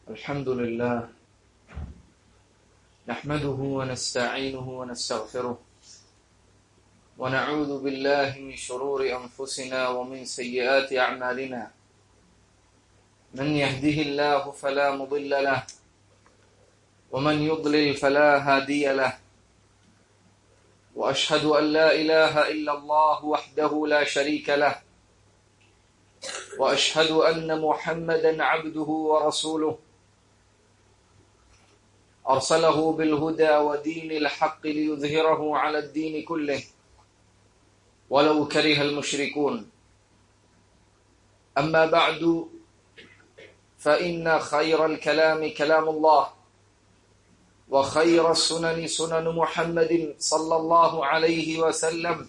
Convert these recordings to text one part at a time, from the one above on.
الحمد لله نحمده ونستعينه ونستغفره ونعوذ بالله من شرور أنفسنا ومن سيئات أعمالنا من يهده الله فلا مضل له ومن يضلل فلا هادي له وأشهد أن لا إله إلا الله وحده لا شريك له واشهد ان محمدا عبده ورسوله ارسله بالهدى ودين الحق ليظهره على الدين كله ولو كره المشركون اما بعد فان خير الكلام كلام الله وخير السنن سنن محمد صلى الله عليه وسلم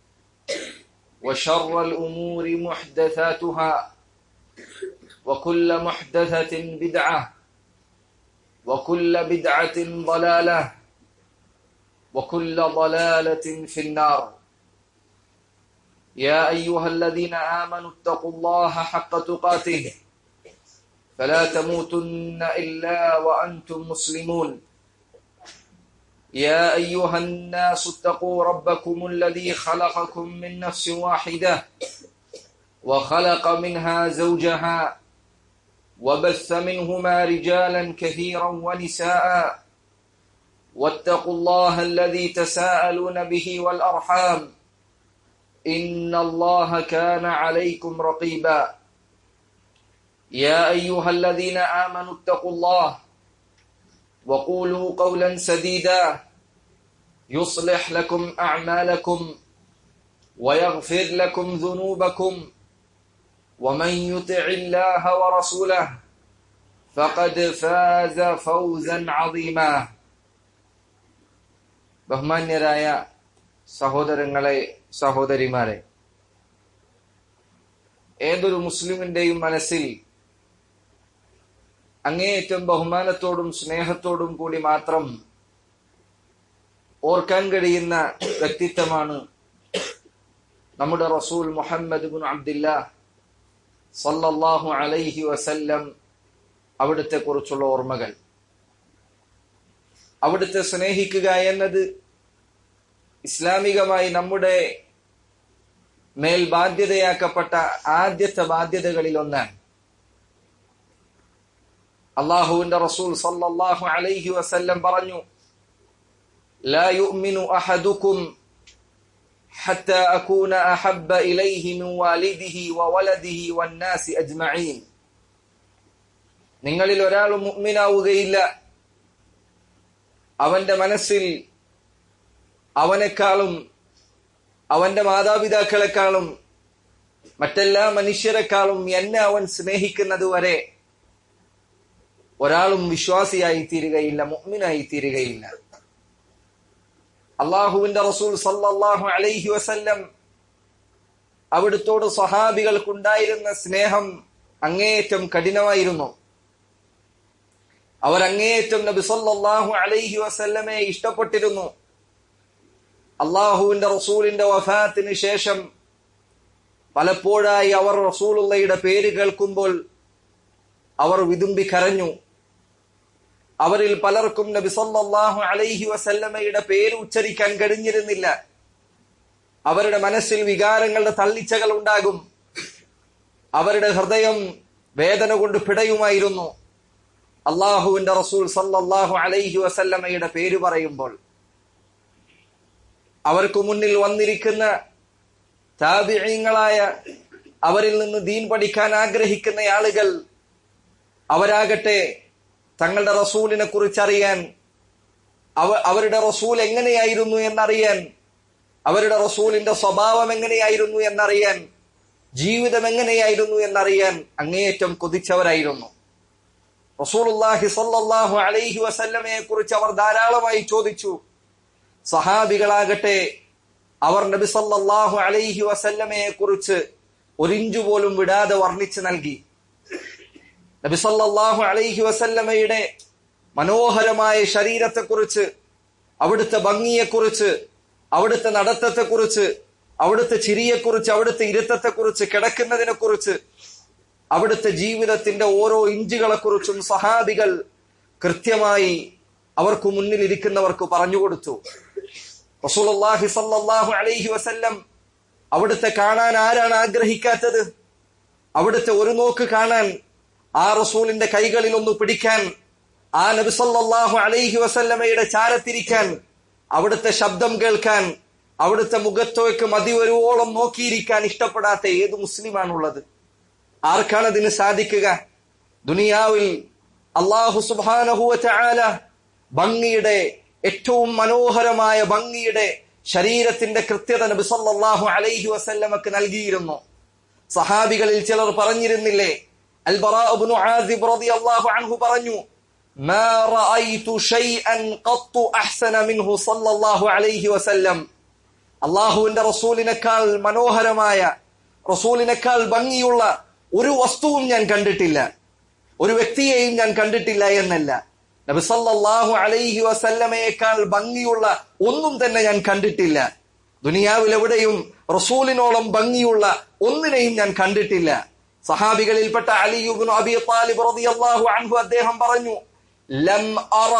وشر الأمور محدثاتها وكل محدثة بدعة وكل بدعة ضلالة وكل ضلالة في النار يا أيها الذين آمنوا اتقوا الله حق تقاته فلا تموتن إلا وأنتم مسلمون يا أيها الناس اتقوا ربكم الذي خلقكم من نفس واحدة وخلق منها زوجها وبث منهما رجالا كثيرا ونساء واتقوا الله الذي تساءلون به والأرحام إن الله كان عليكم رقيبا يا أيها الذين آمنوا اتقوا الله وقولوا قولا سديدا يصلح لكم أعمالكم ويغفر لكم ذنوبكم ومن يطع الله ورسوله فقد فاز فوزا عظيما ബഹുമാന്യരായ സഹോദരങ്ങളെ സഹോദരിമാരെ ഏതൊരു മുസ്ലിമിന്റെയും മനസ്സിൽ അങ്ങേയറ്റം ബഹുമാനത്തോടും സ്നേഹത്തോടും കൂടി മാത്രം ഓർക്കാൻ കഴിയുന്ന വ്യക്തിത്വമാണ് നമ്മുടെ റസൂൽ മുഹമ്മദ് ബിൻ അബ്ദില്ല സല്ലല്ലാഹു അലൈഹി വസല്ലം അവിടുത്തെ കുറിച്ചുള്ള ഓർമ്മകൾ അവിടുത്തെ സ്നേഹിക്കുക എന്നത് ഇസ്ലാമികമായി നമ്മുടെ മേൽ ബാധ്യതയാക്കപ്പെട്ട ആദ്യത്തെ ബാധ്യതകളിൽ ഒന്നാണ് അള്ളാഹുവിന്റെ റസൂൽ സല്ലല്ലാഹു അലൈഹി വസല്ലം പറഞ്ഞു لا يؤمن أحدكم حتى أكون أحب إليه من والده وولده والناس أجمعين നിങ്ങളിൽ ഒരാൾ മുഅ്മിനാവുകയില്ല അവന്റെ മനസ്സിൽ അവനെക്കാളും അവന്റെ മാതാപിതാക്കളെക്കാളും മറ്റെല്ലാ മനുഷ്യരെക്കാളും എന്നെ അവൻ സ്നേഹിക്കുന്നത് വരെ ഒരാളും വിശ്വാസിയായി തീരുകയില്ല മുഅ്മിനായി തീരുകയില്ല അള്ളാഹുവിന്റെ റസൂൽ സല്ലല്ലാഹു അലൈഹി വസല്ലം അവിടുത്തോട് സഹാബികൾക്കുണ്ടായിരുന്ന സ്നേഹം അങ്ങേയറ്റം കഠിനമായിരുന്നു അവർ അങ്ങേയറ്റം നബി സല്ലല്ലാഹു അലൈഹി വസല്ലമെ ഇഷ്ടപ്പെട്ടിരുന്നു അള്ളാഹുവിന്റെ റസൂലിന്റെ വഫാത്തിന് ശേഷം പലപ്പോഴായി അവർ റസൂലുള്ളയുടെ പേര് കേൾക്കുമ്പോൾ അവർ വിതുമ്പി കരഞ്ഞു അവരിൽ പലർക്കും നബി സല്ലല്ലാഹു അലൈഹി വസല്ലമയുടെ പേര് ഉച്ചരിക്കാൻ കഴിഞ്ഞിരുന്നില്ല അവരുടെ മനസ്സിൽ വികാരങ്ങളുടെ തള്ളിച്ചകൾ ഉണ്ടാകും അവരുടെ ഹൃദയം വേദന കൊണ്ട് പിടയുമായിരുന്നു അള്ളാഹുവിന്റെ റസൂൽ സല്ലല്ലാഹു അലൈഹി വസല്ലമയുടെ പേര് പറയുമ്പോൾ അവർക്ക് മുന്നിൽ വന്നിരിക്കുന്ന താപിഴയങ്ങളായ അവരിൽ നിന്ന് ദീൻ പഠിക്കാൻ ആഗ്രഹിക്കുന്ന ആളുകൾ അവരാകട്ടെ തങ്ങളുടെ റസൂലിനെ കുറിച്ച് അറിയാൻ അവ അവരുടെ റസൂൽ എങ്ങനെയായിരുന്നു എന്നറിയാൻ അവരുടെ റസൂലിന്റെ സ്വഭാവം എങ്ങനെയായിരുന്നു എന്നറിയാൻ ജീവിതം എങ്ങനെയായിരുന്നു എന്നറിയാൻ അങ്ങേയറ്റം കൊതിച്ചവരായിരുന്നു റസൂലുള്ളാഹി സ്വല്ലല്ലാഹു അലൈഹി വസല്ലമയെ കുറിച്ച് അവർ ധാരാളമായി ചോദിച്ചു സഹാബികളാകട്ടെ അവർ നബി സല്ലല്ലാഹു അലൈഹി വസല്ലമയെ കുറിച്ച് ഒരിഞ്ചു പോലും വിടാതെ വർണ്ണിച്ചു നൽകി നബി സല്ലല്ലാഹു അലൈഹി വസല്ലമയുടെ മനോഹരമായ ശരീരത്തെക്കുറിച്ച് അവിടുത്തെ ഭംഗിയെക്കുറിച്ച് അവിടുത്തെ നടത്തത്തെക്കുറിച്ച് അവിടുത്തെ ചിരിയെക്കുറിച്ച് അവിടുത്തെ ഇരുത്തത്തെക്കുറിച്ച് കിടക്കുന്നതിനെക്കുറിച്ച് അവിടുത്തെ ജീവിതത്തിന്റെ ഓരോ ഇഞ്ചുകളെ കുറിച്ചും സഹാബികൾ കൃത്യമായി അവർക്ക് മുന്നിൽ ഇരിക്കുന്നവർക്ക് പറഞ്ഞുകൊടുത്തു റസൂലുള്ളാഹി സല്ലല്ലാഹു അലൈഹി വസല്ലം അവിടുത്തെ കാണാൻ ആരാണ് ആഗ്രഹിക്കാത്തത് അവിടുത്തെ ഒരു നോക്ക് കാണാൻ ആ റസൂലിന്റെ കൈകളിൽ ഒന്ന് പിടിക്കാൻ ആ നബി സല്ലല്ലാഹു അലൈഹി വസല്ലമയുടെ ചാരത്തിരിക്കാൻ അവിടുത്തെ ശബ്ദം കേൾക്കാൻ അവിടുത്തെ മുഖത്തേക്ക് മതി വരുവോളം നോക്കിയിരിക്കാൻ ഇഷ്ടപ്പെടാത്ത ഏത് മുസ്ലിമാണുള്ളത് ആർക്കാണ് അതിന് സാധിക്കുക ദുനിയാവിൽ അള്ളാഹു സുബാനഹുവ ചാല ഭംഗിയുടെ ഏറ്റവും മനോഹരമായ ഭംഗിയുടെ ശരീരത്തിന്റെ കൃത്യത നബി സല്ലല്ലാഹു അലൈഹി വസല്ലമക്ക് നൽകിയിരുന്നു സഹാബികളിൽ ചിലർ പറഞ്ഞിരുന്നില്ലേ അൽബറാബിനു ആസിബ് റളിയല്ലാഹു അൻഹു പറഞ്ഞു ما رأيت شيئا قط أحسن منه صلى الله عليه وسلم അള്ളാഹുവിന്റെ റസൂലിനേക്കാൾ മനോഹരമായ റസൂലിനേക്കാൾ ഭംഗിയുള്ള ഒരു വസ്തുവും ഞാൻ കണ്ടിട്ടില്ല ഒരു വ്യക്തിയെയും ഞാൻ കണ്ടിട്ടില്ല എന്നല്ല നബിസല്ലാഹു അലൈഹി വസല്ലമയേക്കാൾ ഭംഗിയുള്ള ഒന്നും തന്നെ ഞാൻ കണ്ടിട്ടില്ല ദുനിയാവിൽ എവിടെയും റസൂലിനോളം ഭംഗിയുള്ള ഒന്നിനെയും ഞാൻ കണ്ടിട്ടില്ല സഹാബികളിൽപ്പെട്ട അലിയുബിൻ അബി താലിബ് റളിയല്ലാഹു അൻഹു അദ്ദേഹം പറഞ്ഞു ലം അറ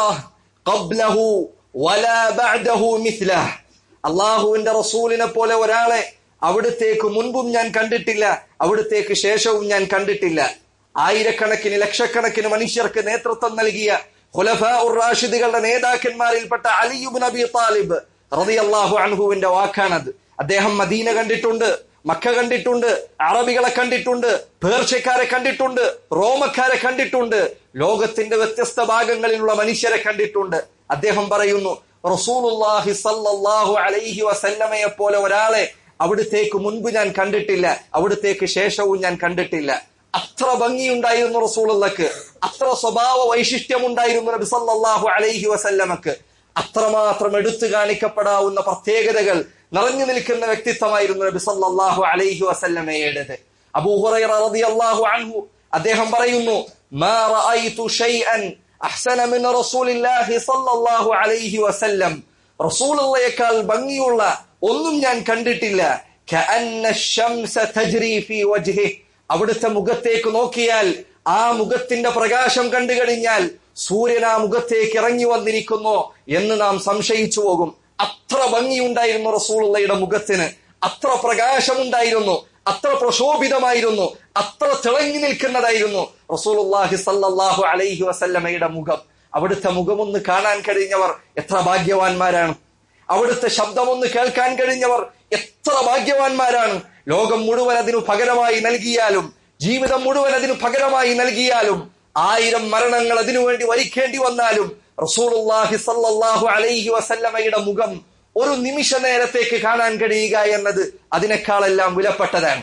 ഖബ്ലഹു വലാ ബഅദഹു മിസ്ലഹ് അള്ളാഹുവിന്റെ റസൂലിനെ പോലെ ഒരാളെ അവിടത്തേക്ക് മുൻപും ഞാൻ കണ്ടിട്ടില്ല അവിടത്തേക്ക് ശേഷവും ഞാൻ കണ്ടിട്ടില്ല ആയിരക്കണക്കിന് ലക്ഷക്കണക്കിന് മനുഷ്യർക്ക് നേതൃത്വം നൽകിയ ഖുലഫാ ഉർ റാഷിദുകളുടെ നേതാക്കന്മാരിൽപ്പെട്ട അലിയുബിൻ അബി താലിബ് റളിയല്ലാഹു അൻഹുവിന്റെ വാക്കാണത് അദ്ദേഹം മദീന കണ്ടിട്ടുണ്ട് മക്ക കണ്ടിട്ടുണ്ട് അറബികളെ കണ്ടിട്ടുണ്ട് പേർഷ്യക്കാരെ കണ്ടിട്ടുണ്ട് റോമക്കാരെ കണ്ടിട്ടുണ്ട് ലോകത്തിന്റെ വ്യത്യസ്ത ഭാഗങ്ങളിലുള്ള മനുഷ്യരെ കണ്ടിട്ടുണ്ട് അദ്ദേഹം പറയുന്നു റസൂലുള്ളാഹി സല്ലല്ലാഹു അലൈഹി വസല്ലമയെ പോലെ ഒരാളെ അവിടുത്തേക്ക് മുൻപ് ഞാൻ കണ്ടിട്ടില്ല അവിടുത്തേക്ക് ശേഷവും ഞാൻ കണ്ടിട്ടില്ല അത്ര ഭംഗിയുണ്ടായിരുന്നു റസൂലുള്ളക്ക് അത്ര സ്വഭാവ വൈശിഷ്ട്യമുണ്ടായിരുന്നു നബി സല്ലല്ലാഹു അലൈഹി വസല്ലമക്ക് അത്രമാത്രം എടുത്തു കാണിക്കപ്പെടാവുന്ന പ്രത്യേകതകൾ നിറഞ്ഞു നിൽക്കുന്ന വ്യക്തിത്വമായിരുന്നു നബി സല്ലല്ലാഹു അലൈഹി വസല്ലമയുടേത് അബൂ ഹുറൈറ റളിയല്ലാഹു അൻഹു അദ്ദേഹം പറയുന്നു മാ റഅയ്തു ഷൈഅൻ അഹ്സന മിൻ റസൂലില്ലാഹി സല്ലല്ലാഹു അലൈഹി വസല്ലം റസൂലുള്ളയേക്കാൾ ഭംഗിയുള്ള ഒന്നും ഞാൻ കണ്ടിട്ടില്ല കഅന്ന ശംസ തജ്രി ഫീ വജ്ഹിഹി അവിടുത്തെ മുഖത്തേക്ക് നോക്കിയാൽ ആ മുഖത്തിന്റെ പ്രകാശം കണ്ടു കഴിഞ്ഞാൽ സൂര്യൻ ആ മുഖത്തേക്ക് ഇറങ്ങി വന്നിരിക്കുന്നു എന്ന് നാം സംശയിച്ചു പോകും അത്ര ഭംഗിയുണ്ടായിരുന്നു റസൂളുള്ളയുടെ മുഖത്തിന് അത്ര പ്രകാശമുണ്ടായിരുന്നു അത്ര പ്രശോഭിതമായിരുന്നു അത്ര തിളങ്ങി നിൽക്കുന്നതായിരുന്നു റസൂലുള്ളാഹി സല്ലല്ലാഹു അലൈഹി വസല്ലമയുടെ മുഖം അവിടുത്തെ മുഖമൊന്ന് കാണാൻ കഴിഞ്ഞവർ എത്ര ഭാഗ്യവാന്മാരാണ് അവിടുത്തെ ശബ്ദമൊന്ന് കേൾക്കാൻ കഴിഞ്ഞവർ എത്ര ഭാഗ്യവാന്മാരാണ് ലോകം മുഴുവൻ അതിനു പകരമായി നൽകിയാലും ജീവിതം മുഴുവൻ അതിനു പകരമായി നൽകിയാലും ആയിരം മരണങ്ങൾ അതിനുവേണ്ടി വരിക്കേണ്ടി വന്നാലും റസൂലുള്ളാഹി സല്ലല്ലാഹു അലൈഹി വസല്ലമയുടെ മുഖം ഒരു നിമിഷ നേരത്തേക്ക് കാണാൻ കഴിയുക എന്നത് അതിനേക്കാളെല്ലാം വിലപ്പെട്ടതാണ്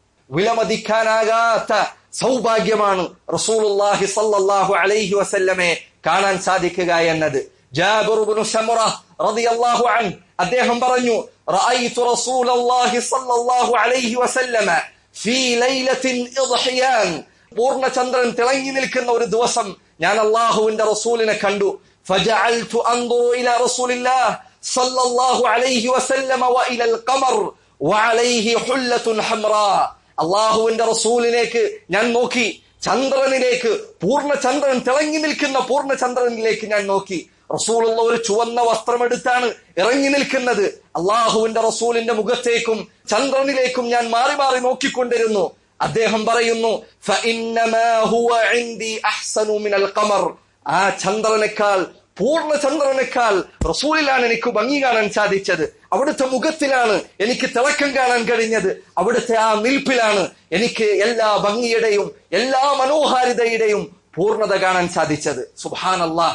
വിലമതിക്കാനാകാത്ത സൗഭാഗ്യമാണ് റസൂലുള്ളാഹി സല്ലല്ലാഹു അലൈഹി വസല്ലമയെ കാണാൻ സാധിക്കുക എന്നത് ജാബിർ ഇബ്നു സമുറ റളിയല്ലാഹു അൻഹു അദ്ദേഹം പറഞ്ഞു റഅയ്തു റസൂലല്ലാഹി സല്ലല്ലാഹു അലൈഹി വസല്ലമ ഫീ ലൈലത്തിൻ ഇദ്ഹിയാൻ പൂർണ്ണചന്ദ്രൻ തിളങ്ങി നിൽക്കുന്ന ഒരു ദിവസം ഞാൻ അള്ളാഹുവിന്റെ റസൂലിനെ കണ്ടു فجعلت انظر الى رسول الله صلى الله عليه وسلم والى القمر وعليه حله حمراء അള്ളാഹുവിന്റെ റസൂലിലേക്ക് ഞാൻ നോക്കി ചന്ദ്രനിലേക്ക് പൂർണ്ണ ചന്ദ്രൻ തിളങ്ങി നിൽക്കുന്ന പൂർണ്ണ ചന്ദ്രനിലേക്ക് ഞാൻ നോക്കി റസൂലുള്ള ഒരു ചുവന്ന വസ്ത്രമെടുത്താണ് ഇറങ്ങി നിൽക്കുന്നത് അള്ളാഹുവിന്റെ റസൂലിന്റെ മുഖത്തേക്കും ചന്ദ്രനിലേക്കും ഞാൻ മാറി മാറി നോക്കിക്കൊണ്ടിരുന്നു അദ്ദേഹം പറയുന്നു فإنما هو عندي أحسن من القمر ആ ചന്ദ്രനേക്കാൾ പൂർണ്ണ ചന്ദ്രനേക്കാൾ റസൂലിലാണ് എനിക്ക് ഭംഗി കാണാൻ സാധിച്ചത് അവിടുത്തെ മുഖത്തിലാണ് എനിക്ക് തിളക്കം കാണാൻ കഴിഞ്ഞത് അവിടുത്തെ ആ നിൽപ്പിലാണ് എനിക്ക് എല്ലാ ഭംഗിയുടെയും എല്ലാ മനോഹാരിതയുടെയും പൂർണ്ണത കാണാൻ സാധിച്ചത് സുബാനല്ലാ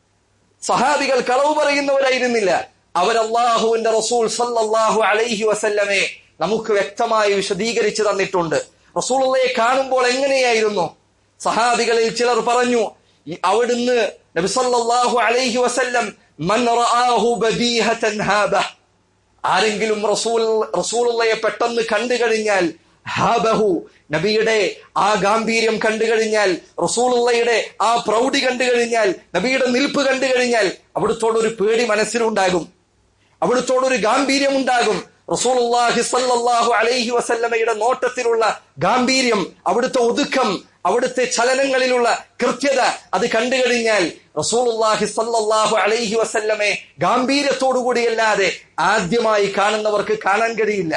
സഹാബികൾ കളവ് പറയുന്നവരായിരുന്നില്ല അവരല്ലാഹുവിന്റെ റസൂൽ സല്ലല്ലാഹു അലൈഹി വസല്ലമെ നമുക്ക് വ്യക്തമായി വിശദീകരിച്ചു തന്നിട്ടുണ്ട് റസൂലുള്ളയെ കാണുമ്പോൾ എങ്ങനെയായിരുന്നു സഹാബികളിൽ ചിലർ പറഞ്ഞു ഈ അവിടുന്ന് നബി സല്ലല്ലാഹു അലൈഹി വസല്ലം മൻ റആഹു ബദീഹതൻ ഹാബ ആരെങ്കിലും റസൂൽ റസൂലുള്ളയെ പെട്ടെന്ന് കണ്ടു കഴിഞ്ഞാൽ ഹാബഹു നബിയുടെ ആ ഗാംഭീര്യം കണ്ടു കഴിഞ്ഞാൽ റസൂലുള്ളയുടെ ആ പ്രൗഢി കണ്ടു കഴിഞ്ഞാൽ നബിയുടെ നിൽപ്പ് കണ്ടു കഴിഞ്ഞാൽ അവിടുത്തോടൊരു പേടി മനസ്സിലുണ്ടാകും അവിടുത്തോടൊരു ഗാംഭീര്യം ഉണ്ടാകും റസൂലുള്ളാഹി സല്ലല്ലാഹു അലൈഹി വസല്ലമയുടെ നോട്ടത്തിലുള്ള ഗാംഭീര്യം അവിടുത്തെ ഒതുക്കം അവിടുത്തെ ചലനങ്ങളിലുള്ള കൃത്യത അത് കണ്ടു കഴിഞ്ഞാൽ റസൂലുള്ളാഹി സല്ലല്ലാഹു അലൈഹി വസല്ലമെ ഗാംഭീര്യത്തോടുകൂടിയല്ലാതെ ആദ്യമായി കാണുന്നവർക്ക് കാണാൻ കഴിയില്ല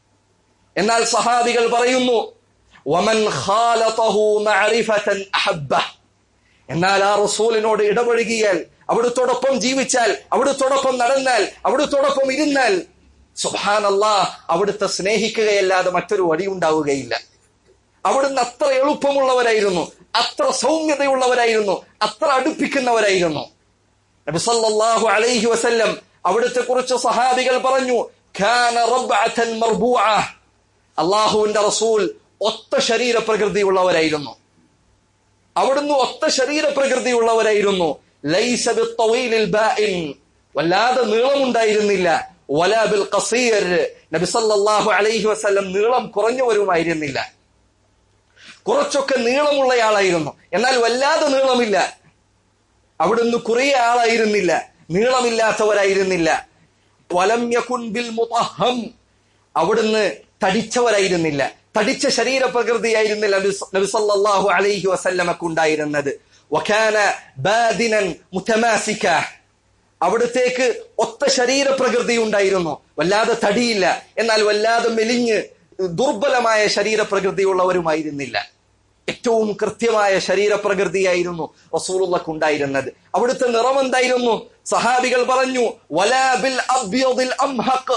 എന്നാൽ സഹാബികൾ പറയുന്നു വമൻ ഖാലതഹു മഅരിഫതൻ അഹബ്ബഹ് എന്നാൽ ആ റസൂലിനോട് ഇടപഴകിയാൽ അവിടുത്തോടൊപ്പം ജീവിച്ചാൽ അവിടുത്തോടൊപ്പം നടന്നാൽ അവിടുത്തോടൊപ്പം ഇരുന്നാൽ സുഹാനല്ലാ അവിടുത്തെ സ്നേഹിക്കുകയല്ലാതെ മറ്റൊരു വഴിയുണ്ടാവുകയില്ല അവിടുന്ന് അത്ര എളുപ്പമുള്ളവരായിരുന്നു അത്ര സൗമ്യതയുള്ളവരായിരുന്നു അത്ര അടുപ്പിക്കുന്നവരായിരുന്നു നബിസല്ലാഹു അലൈഹി വസല്ലം അവിടുത്തെ കുറിച്ച് സഹാബികൾ പറഞ്ഞു ഖാന റബ്അതൻ മർബൂഅ അള്ളാഹുവിന്റെ റസൂൽ ഒത്ത ശരീര പ്രകൃതിയുള്ളവരായിരുന്നു അവിടുന്ന് ഒത്ത ശരീര പ്രകൃതിയുള്ളവരായിരുന്നു ലൈസ ബിത്തവീലിൽ ബാഇൻ വല്ലാതെ നീളമുണ്ടായിരുന്നില്ല വലാ ബിൽ ഖസീർ നബി സല്ലല്ലാഹു അലൈഹി വസല്ലം നീളം കുറഞ്ഞവരുമായിരുന്നില്ല കുറച്ചൊക്കെ നീളമുള്ളയാളായിരുന്നു എന്നാൽ വല്ലാതെ നീളമില്ല അവിടുന്ന് കുറേ ആളായിരുന്നില്ല നീളമില്ലാത്തവരായിരുന്നില്ല വലം യകുൻ ബിൽ മുതഹം അവിടുന്ന് തടിച്ചവരായിരുന്നില്ല തടിച്ച ശരീരപ്രകൃതിയായിരുന്നില്ല നബി സല്ലല്ലാഹു അലൈഹി വസല്ലമക്ക് ഉണ്ടായിരുന്നത് വകാന ബാദിനൻ മുതമാസിക അവിടത്തേക്ക് ഒത്ത ശരീരപ്രകൃതി ഉണ്ടായിരുന്നു വല്ലാതെ തടിയില്ല എന്നാൽ വല്ലാതെ മെലിഞ്ഞ് ദുർബലമായ ശരീരപ്രകൃതിയുള്ളവരുമായിരുന്നില്ല ഏറ്റവും കൃത്യമായ ശരീരപ്രകൃതിയായിരുന്നു റസൂലുള്ളക്ക് ഉണ്ടായിരുന്നത് അവിടുത്തെ നിറം എന്തായിരുന്നു സഹാബികൾ പറഞ്ഞു വലാബിൽ അബ്യദിൽ അംഹഖ്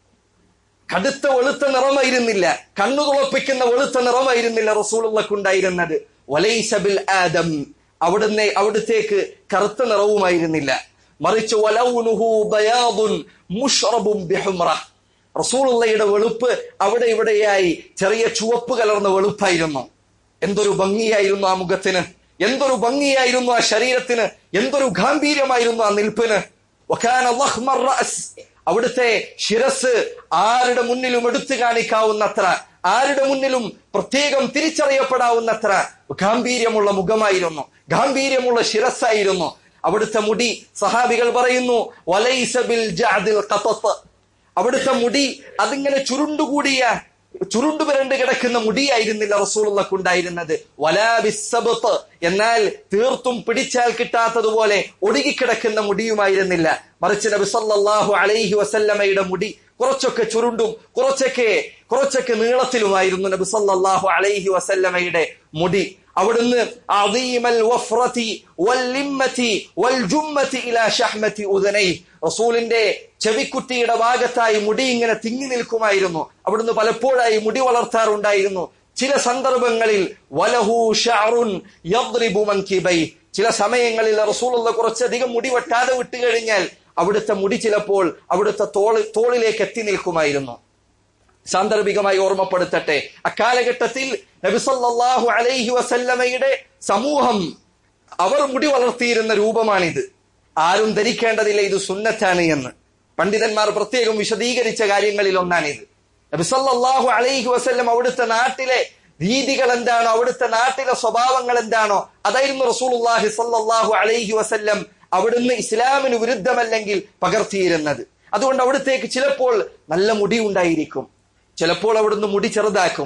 കടുത്ത വെളുത്ത നിറമായിരുന്നില്ല കണ്ണു തുളപ്പിക്കുന്ന വെളുത്ത നിറമായിരുന്നില്ല റസൂലുള്ളക്ക് ഉണ്ടായിരുന്നത് വലൈസബിൽ ആദം അവിടുന്ന് അവിടുത്തേക്ക് കറുത്ത നിറവുമായിരുന്നില്ല മറിച്ച് വലൗനുഹു ബയാദുൻ മുഷ്റബും ബിഹുമ്ര റസൂലുള്ളയുടെ വെളുപ്പ് അവിടെ ഇവിടെയായി ചെറിയ ചുവപ്പ് കലർന്ന വെളുപ്പായിരുന്നു എന്തൊരു ഭംഗിയായിരുന്നു ആ മുഖത്തിന് എന്തൊരു ഭംഗിയായിരുന്നു ആ ശരീരത്തിന് എന്തൊരു ഗാംഭീര്യമായിരുന്നു ആ നിൽപ്പിന് വകാന ലഹ്മർ റഅസ് അവിടുത്തെ ശിരസ് ആരുടെ മുന്നിലും എടുത്തു കാണിക്കാവുന്നത്ര ആരുടെ മുന്നിലും പ്രത്യേകം തിരിച്ചറിയപ്പെടാവുന്നത്ര ഗാംഭീര്യമുള്ള മുഖമായിരുന്നു ഗാംഭീര്യമുള്ള ശിരസ്സായിരുന്നു അവിടുത്തെ മുടി സഹാബികൾ പറയുന്നു വലൈസബിൽ ജഅദിൽ ഖതത്ത് അവിടുത്തെ മുടി അതിങ്ങനെ ചുരുണ്ടുകൂടിയ ചുരുണ്ടു പുരണ്ട് കിടക്കുന്ന മുടിയായിരുന്നില്ല റസൂലുള്ളക്ക് ഉണ്ടായിരുന്നത് വലാബിസബത്ത് എന്നാൽ തീർത്തും പിടിച്ചാൽ കിട്ടാത്തതുപോലെ ഒടുങ്ങിക്കിടക്കുന്ന മുടിയുമായിരുന്നില്ല മറിച്ച് നബി സല്ലല്ലാഹു അലൈഹി വസല്ലമയുടെ മുടി കുറച്ചൊക്കെ ചുരുണ്ടും കുറച്ചൊക്കെ കുറച്ചൊക്കെ നീളത്തിലുമായിരുന്നു നബി സല്ലല്ലാഹു അലൈഹി വസല്ലമയുടെ മുടി അവിടുന്ന് അദീമൽ വഫ്രതി വല്ലിമ്മതി വൽജുമ്മതി ഇലാ ഷഹ്മതി ഉദനൈ റസൂലിന്റെ ചെവിക്കുറ്റിയുടെ ഭാഗത്തായി മുടി ഇങ്ങനെ തിങ്ങി നിൽക്കുമായിരുന്നു അവിടുന്ന് പലപ്പോഴായി മുടി വളർത്താറുണ്ടായിരുന്നു ചില സന്ദർഭങ്ങളിൽ വലഹു ഷഅറുൻ യദ്രിബു മൻകിബൈ ചില സമയങ്ങളിൽ റസൂലുള്ള കുറച്ചധികം മുടി വെട്ടാതെ വിട്ടു കഴിഞ്ഞാൽ അവിടുത്തെ മുടി ചിലപ്പോൾ അവിടുത്തെ തോളി തോളിലേക്ക് എത്തി നിൽക്കുമായിരുന്നു സാന്ദർഭികമായി ഓർമ്മപ്പെടുത്തട്ടെ അക്കാലഘട്ടത്തിൽ നബിസല്ലാഹു അലൈഹി വസല്ലമയുടെ സമൂഹം അവർ മുടി വളർത്തിയിരുന്ന രൂപമാണിത് ആരും ധരിക്കേണ്ടതില്ല ഇത് സുന്നത്താണ് എന്ന് പണ്ഡിതന്മാർ പ്രത്യേകം വിശദീകരിച്ച കാര്യങ്ങളിൽ ഒന്നാണിത് നബിസല്ലാഹു അലൈഹി വസല്ലം അവിടുത്തെ നാട്ടിലെ രീതികൾ എന്താണോ അവിടുത്തെ നാട്ടിലെ സ്വഭാവങ്ങൾ എന്താണോ അതായിരുന്നു റസൂലുള്ളാഹി സല്ലല്ലാഹു അലൈഹി വസല്ലം അവിടുന്ന് ഇസ്ലാമിന് വിരുദ്ധമല്ലെങ്കിൽ പകർത്തിയിരുന്നത് അതുകൊണ്ട് അവിടത്തേക്ക് ചിലപ്പോൾ നല്ല മുടി ഉണ്ടായിരിക്കും ചിലപ്പോൾ അവിടുന്ന് മുടി ചെറുതാക്കും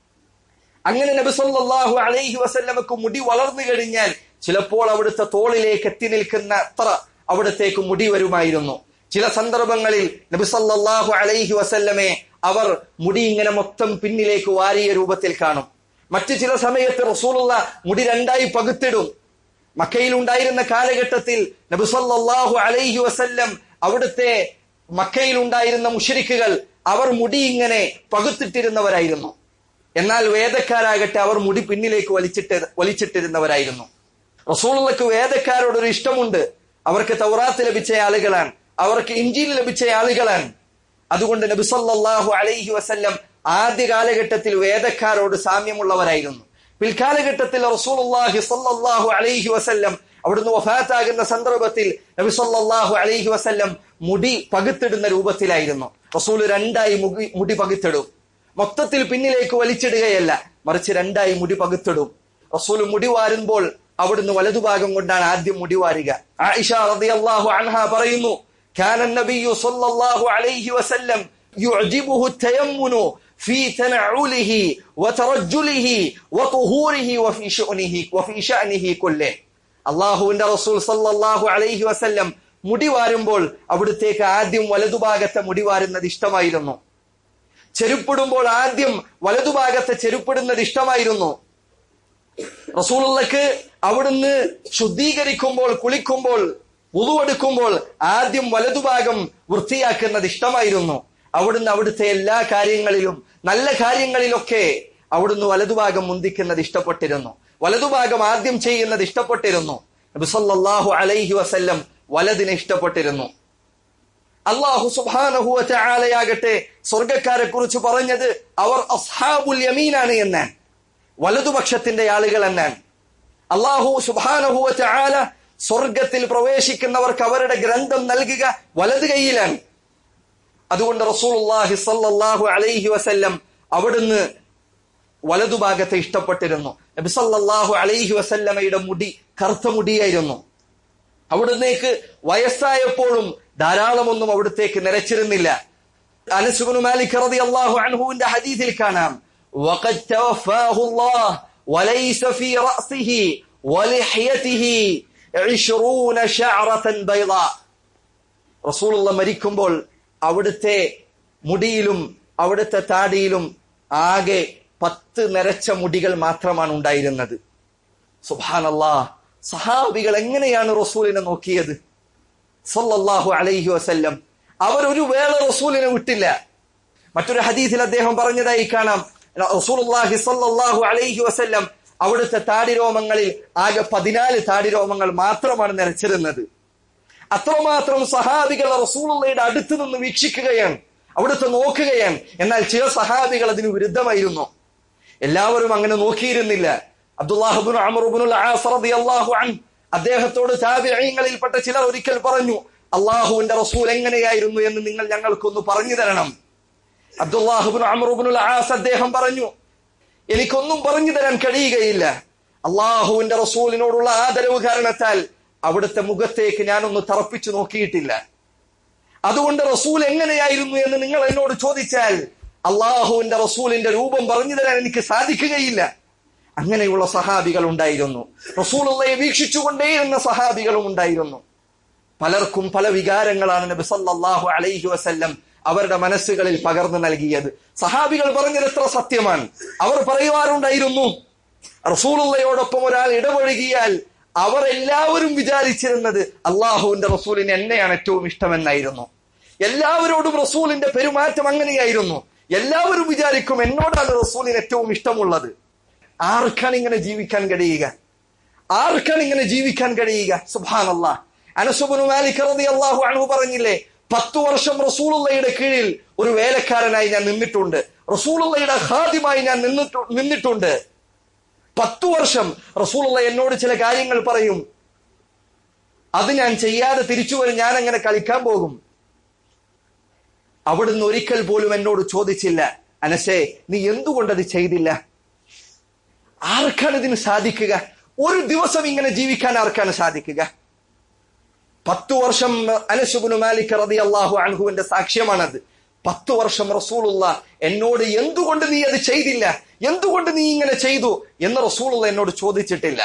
അങ്ങനെ നബി സല്ലല്ലാഹു അലൈഹി വസല്ലമക്ക് മുടി വളർന്നു കഴിഞ്ഞാൽ ചിലപ്പോൾ അവിടുത്തെ തോളിലേക്ക് എത്തി നിൽക്കുന്ന അത്ര അവിടത്തേക്ക് മുടി വരുമായിരുന്നു ചില സന്ദർഭങ്ങളിൽ നബി സല്ലല്ലാഹു അലൈഹി വസല്ലമെ അവർ മുടി ഇങ്ങനെ മൊത്തം പിന്നിലേക്ക് വാരിയ രൂപത്തിൽ കാണും മറ്റു ചില സമയത്ത് റസൂലുള്ള മുടി രണ്ടായി പകുത്തിടും മക്കയിൽ ഉണ്ടായിരുന്ന കാലഘട്ടത്തിൽ നബി സല്ലല്ലാഹു അലൈഹി വസല്ലം അവിടുത്തെ മക്കയിൽ ഉണ്ടായിരുന്ന മുഷരിക്കുകൾ അവർ മുടി ഇങ്ങനെ പകുത്തിട്ടിരുന്നവരായിരുന്നു എന്നാൽ വേദക്കാരാകട്ടെ അവർ മുടി പിന്നിലേക്ക് വലിച്ചിട്ട് വലിച്ചിട്ടിരുന്നവരായിരുന്നു റസൂളുള്ളക്ക് വേദക്കാരോടൊരു ഇഷ്ടമുണ്ട് അവർക്ക് തൗറാത്ത് ലഭിച്ച ആളുകളാണ് അവർക്ക് ഇഞ്ചിയിൽ ലഭിച്ച ആളുകളാണ് അതുകൊണ്ട് നബി സല്ലല്ലാഹു അലൈഹി വസല്ലം ആദ്യ കാലഘട്ടത്തിൽ വേദക്കാരോട് സാമ്യമുള്ളവരായിരുന്നു പിൽക്കാലഘട്ടത്തിൽ റസൂലുള്ളാഹി സല്ലല്ലാഹു അലൈഹി വസല്ലം അവിടുന്ന് വഫാത്താകുന്ന സന്ദർഭത്തിൽ നബി സല്ലല്ലാഹു അലൈഹി വസല്ലം മുടി പകുത്തിടുന്ന രൂപത്തിലായിരുന്നു റസൂൽ രണ്ടായി മുടി മുടി പകുത്തിടും മൊത്തത്തിൽ പിന്നിലേക്ക് വലിച്ചിടുകയല്ല മറിച്ച് രണ്ടായി മുടി പകുത്തിടും റസൂൽ മുടി വാരുമ്പോൾ അവിടുന്ന് വലതുഭാഗം കൊണ്ടാണ് ആദ്യം മുടി വാരുക ആയിഷ റളിയല്ലാഹു അൻഹ പറയുന്നു كان النبي صلى الله عليه وسلم يعجبه التيمن في تنعله وترجله وطهوره وفي شأنه وفي شأنه كله അള്ളാഹുവിന്റെ റസൂൽ സല്ലല്ലാഹു അലൈഹി വസല്ലം മുടി വാരുമ്പോൾ അവിടുത്തേക്ക് ആദ്യം വലതുഭാഗത്തെ മുടി വാരുന്നത് ഇഷ്ടമായിരുന്നു ചെരുപ്പിടുമ്പോൾ ആദ്യം വലതുഭാഗത്തെ ചെരുപ്പിടുന്നത് ഇഷ്ടമായിരുന്നു റസൂലുള്ളക്ക് അവിടുന്ന് ശുദ്ധീകരിക്കുമ്പോൾ കുളിക്കുമ്പോൾ ഉതുവെടുക്കുമ്പോൾ ആദ്യം വലതുഭാഗം വൃത്തിയാക്കുന്നത് ഇഷ്ടമായിരുന്നു അവിടുന്ന് അവിടുത്തെ എല്ലാ കാര്യങ്ങളിലും നല്ല കാര്യങ്ങളിലൊക്കെ അവിടുന്ന് വലതുഭാഗം മുന്തിക്കുന്നത് ഇഷ്ടപ്പെട്ടിരുന്നു വലതുഭാഗം ആദ്യം ചെയ്യുന്നത് ഇഷ്ടപ്പെട്ടിരുന്നു നബി സല്ലല്ലാഹു അലൈഹി വസല്ലം വലതിനെ ഇഷ്ടപ്പെട്ടിരുന്നു അള്ളാഹു സുബാനഹുവ ചാലയാകട്ടെ സ്വർഗക്കാരെ കുറിച്ച് പറഞ്ഞത് അവർ അസ്ഹാബുൽ യമീനാണ് എന്നാൻ വലതുപക്ഷത്തിന്റെ ആളുകൾ എന്നാൻ അള്ളാഹു സുബാനഹുവ ചാല സ്വർഗത്തിൽ പ്രവേശിക്കുന്നവർക്ക് അവരുടെ ഗ്രന്ഥം നൽകുക വലത് കൈയിലാണ് അതുകൊണ്ട് റസൂലുള്ളാഹി സല്ലല്ലാഹു അലൈഹി വസല്ലം അവിടുന്ന് വലതുഭാഗത്തെ ഇഷ്ടപ്പെട്ടിരുന്നു നബി സല്ലല്ലാഹു അലൈഹി വസല്ലമയുടെ മുടി കറുത്ത മുടിയായിരുന്നു അവിടുന്നേക്ക് വയസ്സായപ്പോഴും ധാരാളമൊന്നും അവിടുത്തേക്ക് നിരച്ചിരുന്നില്ല അനസുബിനു മാലിക് റളിയല്ലാഹു അൻഹുവിന്റെ ഹദീസിൽ കാണാം وقد توفاه الله وليس في رأسه ولحيته عشرون شعرة بيضاء റസൂലുള്ള മരിക്കുമ്പോൾ അവിടുത്തെ മുടിയിലും അവിടുത്തെ താടിയിലും ആകെ പത്ത് നിരച്ച മുടികൾ മാത്രമാണ് ഉണ്ടായിരുന്നത് സുബാനല്ലാ സഹാബികൾ എങ്ങനെയാണ് റസൂലിനെ നോക്കിയത് സല്ലല്ലാഹു അലൈഹി വസല്ലം അവർ ഒരു വേള റസൂലിനെ വിട്ടില്ല മറ്റൊരു ഹദീസിൽ അദ്ദേഹം പറഞ്ഞതായി കാണാം റസൂലുള്ളാഹി സല്ലല്ലാഹു അലൈഹി വസല്ലം അവിടുത്തെ താടിരോമങ്ങളിൽ ആകെ പതിനാല് താടിരോമങ്ങൾ മാത്രമാണ് നിറച്ചിരുന്നത് അത്രമാത്രം സഹാബികൾ റസൂലുള്ളയുടെ അടുത്ത് നിന്ന് വീക്ഷിക്കുകയാണ് അവിടുത്തെ നോക്കുകയാണ് എന്നാൽ ചില സഹാബികൾ അതിന് വിരുദ്ധമായിരുന്നു എല്ലാവരും അങ്ങനെ നോക്കിയിരുന്നില്ല അബ്ദുല്ലാഹുബിൻ അമറുബിനുൽ റളിയല്ലാഹു അൻ അദ്ദേഹത്തോട് താബിഈങ്ങളിൽപ്പെട്ട ചിലർ ഒരിക്കൽ പറഞ്ഞു അള്ളാഹുവിന്റെ റസൂൽ എങ്ങനെയായിരുന്നു എന്ന് നിങ്ങൾ ഞങ്ങൾക്കൊന്ന് പറഞ്ഞു തരണം അബ്ദുല്ലാഹുബിൻ അമറുബിനുൽ ആസ് അദ്ദേഹം പറഞ്ഞു എനിക്കൊന്നും പറഞ്ഞു തരാൻ കഴിയുകയില്ല അള്ളാഹുവിന്റെ റസൂലിനോടുള്ള ആദരവ് കാരണത്താൽ അവിടുത്തെ മുഖത്തേക്ക് ഞാനൊന്ന് തറപ്പിച്ചു നോക്കിയിട്ടില്ല അതുകൊണ്ട് റസൂൽ എങ്ങനെയായിരുന്നു എന്ന് നിങ്ങൾ എന്നോട് ചോദിച്ചാൽ അള്ളാഹുവിന്റെ റസൂലിന്റെ രൂപം പറഞ്ഞു തരാൻ എനിക്ക് സാധിക്കുകയില്ല അങ്ങനെയുള്ള സഹാബികൾ ഉണ്ടായിരുന്നു റസൂലുള്ളയെ വീക്ഷിച്ചുകൊണ്ടേയിരുന്ന സഹാബികളും ഉണ്ടായിരുന്നു പലർക്കും പല വികാരങ്ങളാണ് നബി സല്ലല്ലാഹു അലൈഹി വസല്ലം അവരുടെ മനസ്സുകളിൽ പകർന്നു നൽകിയത് സഹാബികൾ പറഞ്ഞത് എത്ര സത്യമാണ് അവർ പറയുവാറുണ്ടായിരുന്നു റസൂലുള്ളയോടൊപ്പം ഒരാൾ ഇടപഴകിയാൽ അവർ എല്ലാവരും വിചാരിച്ചിരുന്നത് അള്ളാഹുവിന്റെ റസൂലിന് എന്നെയാണ് ഏറ്റവും ഇഷ്ടമെന്നായിരുന്നു എല്ലാവരോടും റസൂലിന്റെ പെരുമാറ്റം അങ്ങനെയായിരുന്നു എല്ലാവരും വിചാരിക്കും എന്നോടാണ് റസൂലിന് ഏറ്റവും ഇഷ്ടമുള്ളത് ആർക്കാണ് ഇങ്ങനെ ജീവിക്കാൻ കഴിയുക ആർക്കാണ് ഇങ്ങനെ ജീവിക്കാൻ കഴിയുക സുബാനല്ലാ അനസുബനു മാലിക് റളിയല്ലാഹു അൻഹു പറഞ്ഞില്ലേ പത്തു വർഷം റസൂലുള്ളയുടെ കീഴിൽ ഒരു വേലക്കാരനായി ഞാൻ നിന്നിട്ടുണ്ട് റസൂലുള്ളയുടെ ഹാദ്യമായി ഞാൻ നിന്നിട്ടു നിന്നിട്ടുണ്ട് പത്തു വർഷം റസൂലുള്ള എന്നോട് ചില കാര്യങ്ങൾ പറയും അത് ഞാൻ ചെയ്യാതെ തിരിച്ചു വരും ഞാൻ അങ്ങനെ കളിക്കാൻ പോകും അവിടുന്ന് ഒരിക്കൽ പോലും എന്നോട് ചോദിച്ചില്ല അനസേ നീ എന്തുകൊണ്ടത് ചെയ്തില്ല ആർക്കാണ് ഇതിന് സാധിക്കുക ഒരു ദിവസം ഇങ്ങനെ ജീവിക്കാൻ ആർക്കാണ് സാധിക്കുക പത്തു വർഷം അനസുബുനു മാലിക് റതി അള്ളാഹു അൻഹുവിന്റെ സാക്ഷ്യമാണത് പത്തു വർഷം റസൂലുള്ള എന്നോട് എന്തുകൊണ്ട് നീ അത് ചെയ്തില്ല എന്തുകൊണ്ട് നീ ഇങ്ങനെ ചെയ്തു എന്ന് റസൂലുള്ള എന്നോട് ചോദിച്ചിട്ടില്ല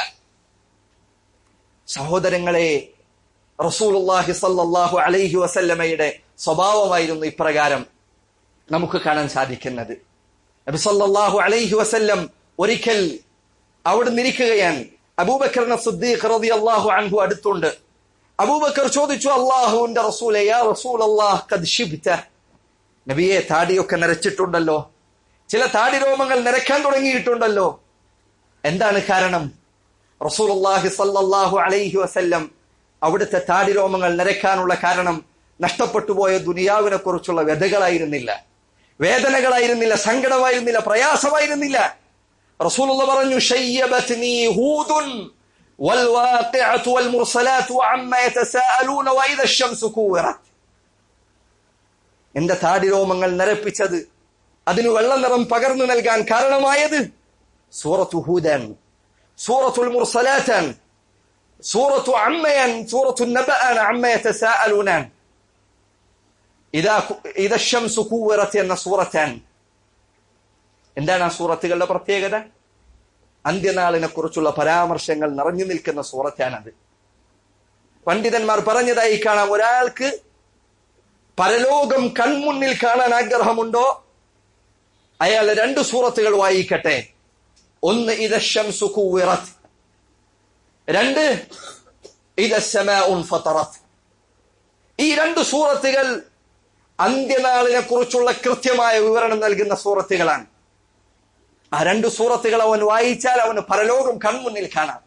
സഹോദരങ്ങളെ റസൂലുള്ളാഹി സല്ലല്ലാഹു അലൈഹി വസല്ലമയുടെ സ്വഭാവമായിരുന്നു ഇപ്രകാരം നമുക്ക് കാണാൻ സാധിക്കുന്നത് നബി സല്ലല്ലാഹു അലൈഹി വസല്ലം ഒരിക്കൽ അവിടെ നിരിക്കുകയാണ് അബൂബക്കറിനെ സിദ്ദീഖ് റളിയല്ലാഹു അൻഹു അടുത്തുണ്ട് അബൂബക്കർ ചോദിച്ചു അള്ളാഹുവിന്റെ റസൂലെ യാ റസൂൽ അള്ളാഹ് കദ് ഷിബ്ത നബിയെ താടിയൊക്കെ നരച്ചിട്ടുണ്ടല്ലോ ചില താടി രോമങ്ങൾ നരക്കാൻ തുടങ്ങിയിട്ടുണ്ടല്ലോ എന്താണ് കാരണം റസൂലുള്ളാഹി സല്ലല്ലാഹു അലൈഹി വസല്ലം അവിടുത്തെ താടി രോമങ്ങൾ നരക്കാനുള്ള കാരണം നഷ്ടപ്പെട്ടു പോയ ദുനിയാവിനെ കുറിച്ചുള്ള വ്യതകളായിരുന്നില്ല വേദനകളായിരുന്നില്ല സങ്കടമായിരുന്നില്ല പ്രയാസമായിരുന്നില്ല റസൂലുള്ള പറഞ്ഞു ഷയ്യബത്നി ഹൂദുൻ والواقعة والمرسلات وعما يتساءلون وإذا الشمس كورت എന്റെ താടിരോമങ്ങൾ നരപ്പിച്ചത് അതിന് വെള്ള നിറം പകർന്നു നൽകാൻ കാരണമായത് സൂറത്തു ഹൂദൻ സൂറത്തുൽ മുർസലാത്തൻ സൂറത്തു അമ്മയൻ സൂറത്തു നബഅൻ അമ്മ യതസാഅലൂനാൻ ഇതാ ഇതശംസു കൂവറത്ത് എന്ന സൂറത്താണ് എന്താണ് ആ സൂറത്തുകളുടെ പ്രത്യേകത അന്ത്യനാളിനെ കുറിച്ചുള്ള പരാമർശങ്ങൾ നിറഞ്ഞു നിൽക്കുന്ന സൂറത്താണത് പണ്ഡിതന്മാർ പറഞ്ഞതായി കാണാം ഒരാൾക്ക് പരലോകം കൺമുന്നിൽ കാണാൻ ആഗ്രഹമുണ്ടോ അയാൾ രണ്ട് സൂറത്തുകൾ വായിക്കട്ടെ ഒന്ന് ഇതശംസു കൂവിറത്ത് രണ്ട് ഇതശമാഉൻ ഫതറത്ത് ഈ രണ്ട് സൂറത്തുകൾ അന്ത്യനാളിനെ കുറിച്ചുള്ള കൃത്യമായ വിവരണം നൽകുന്ന സൂറത്തുകളാണ് ആ രണ്ട് സൂറത്തുകൾ അവൻ വായിച്ചാൽ അവന് പരലോകം കൺമുന്നിൽ കാണാം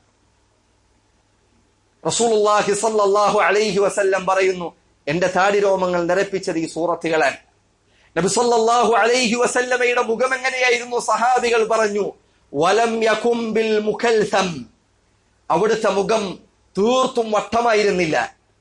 റസൂലുള്ളാഹി സല്ലല്ലാഹു അലൈഹി വസല്ലം പറയുന്നു എന്റെ താടിരോമങ്ങൾ നിരപ്പിച്ചത് ഈ സൂറത്തുകളാണ് നബി സല്ലല്ലാഹു അലൈഹി വസല്ലമയുടെ മുഖം എങ്ങനെയായിരുന്നു സഹാബികൾ പറഞ്ഞു വലം യകും ബിൽ മുഖൽസം അവിടുത്തെ മുഖം തീർത്തും വട്ടമായിരുന്നില്ല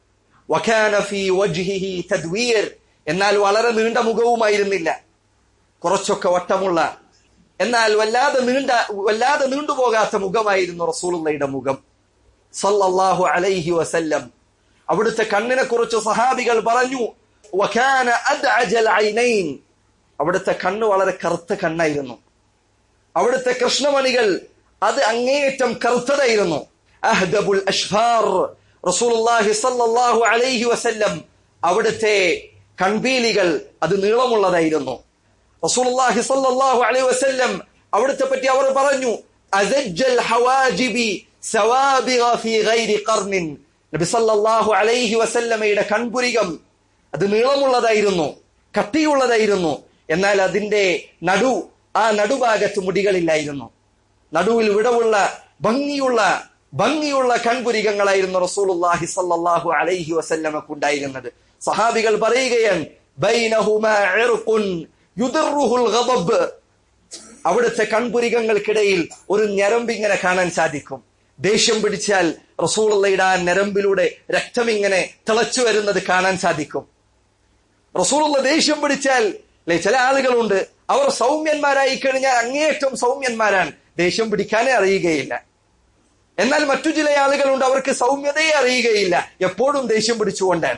വകാന ഫീ വജ്ഹിഹി തദ്വീർ എന്നാൽ വളരെ നീണ്ട മുഖവുമായിരുന്നില്ല കുറച്ചൊക്കെ വട്ടമുള്ള എന്നാൽ വല്ലാതെ നീണ്ട വല്ലാതെ നീണ്ടുപോകാത്ത മുഖമായിരുന്നു റസൂലുള്ളയുടെ മുഖം സല്ലല്ലാഹു അലൈഹി വസല്ലം അവിടുത്തെ കണ്ണിനെ കുറിച്ച് സഹാബികൾ പറഞ്ഞു വകാന അദ്അജൽ ഐനൈൻ അവിടുത്തെ കണ്ണ് വളരെ കറുത്ത കണ്ണായിരുന്നു അവിടുത്തെ കൃഷ്ണമണികൾ അത് അങ്ങേയറ്റം കറുത്തതായിരുന്നു അഹ്ദബുൽ അഷ്ഫാർ റസൂലുള്ളാഹി സല്ലല്ലാഹു അലൈഹി വസല്ലം അവിടുത്തെ കൺപീലികൾ അത് നീളമുള്ളതായിരുന്നു റസൂലുള്ളാഹി സല്ലല്ലാഹു അലൈഹി വസല്ലം അവിടുത്തെ പറ്റി അവർ പറഞ്ഞു അസജ്ജൽ ഹവാജിബി സവാബിഗ ഫീ ഗൈരി ഖർനിൻ നബി സല്ലല്ലാഹു അലൈഹി വസല്ലമയുടെ കൺപുരികം അത് നീളമുള്ളതായിരുന്നു കട്ടിയുള്ളതായിരുന്നു എന്നാൽ അതിന്റെ നടു ആ നടുഭാഗത്ത് മുടികളില്ലായിരുന്നു നടുവിൽ വിടവുള്ള ഭംഗിയുള്ള ഭംഗിയുള്ള കൺപുരികങ്ങളായിരുന്നു റസൂലുള്ളാഹി സല്ലല്ലാഹു അലൈഹി വസല്ലമക്കുണ്ടായിരുന്നത് സഹാബികൾ പറയുകയാണ് ബൈനഹുമാ ഇർഖുൻ യുദറുഹുൽ ഗദബ് അവിടുത്തെ കൺപുരികങ്ങൾക്കിടയിൽ ഒരു ഞരമ്പിങ്ങനെ കാണാൻ സാധിക്കും ദേഷ്യം പിടിച്ചാൽ റസൂളുള്ളയുടെ ആ ഞരമ്പിലൂടെ രക്തം ഇങ്ങനെ തിളച്ചു വരുന്നത് കാണാൻ സാധിക്കും റസൂലുള്ള ദേഷ്യം പിടിച്ചാൽ അല്ലെ ചില ആളുകളുണ്ട് അവർ സൗമ്യന്മാരായി കഴിഞ്ഞാൽ അങ്ങേയറ്റം സൗമ്യന്മാരാണ് ദേഷ്യം പിടിക്കാനേ അറിയുകയില്ല എന്നാൽ മറ്റു ചില ആളുകളുണ്ട് അവർക്ക് സൗമ്യതയെ അറിയുകയില്ല എപ്പോഴും ദേഷ്യം പിടിച്ചുകൊണ്ടാണ്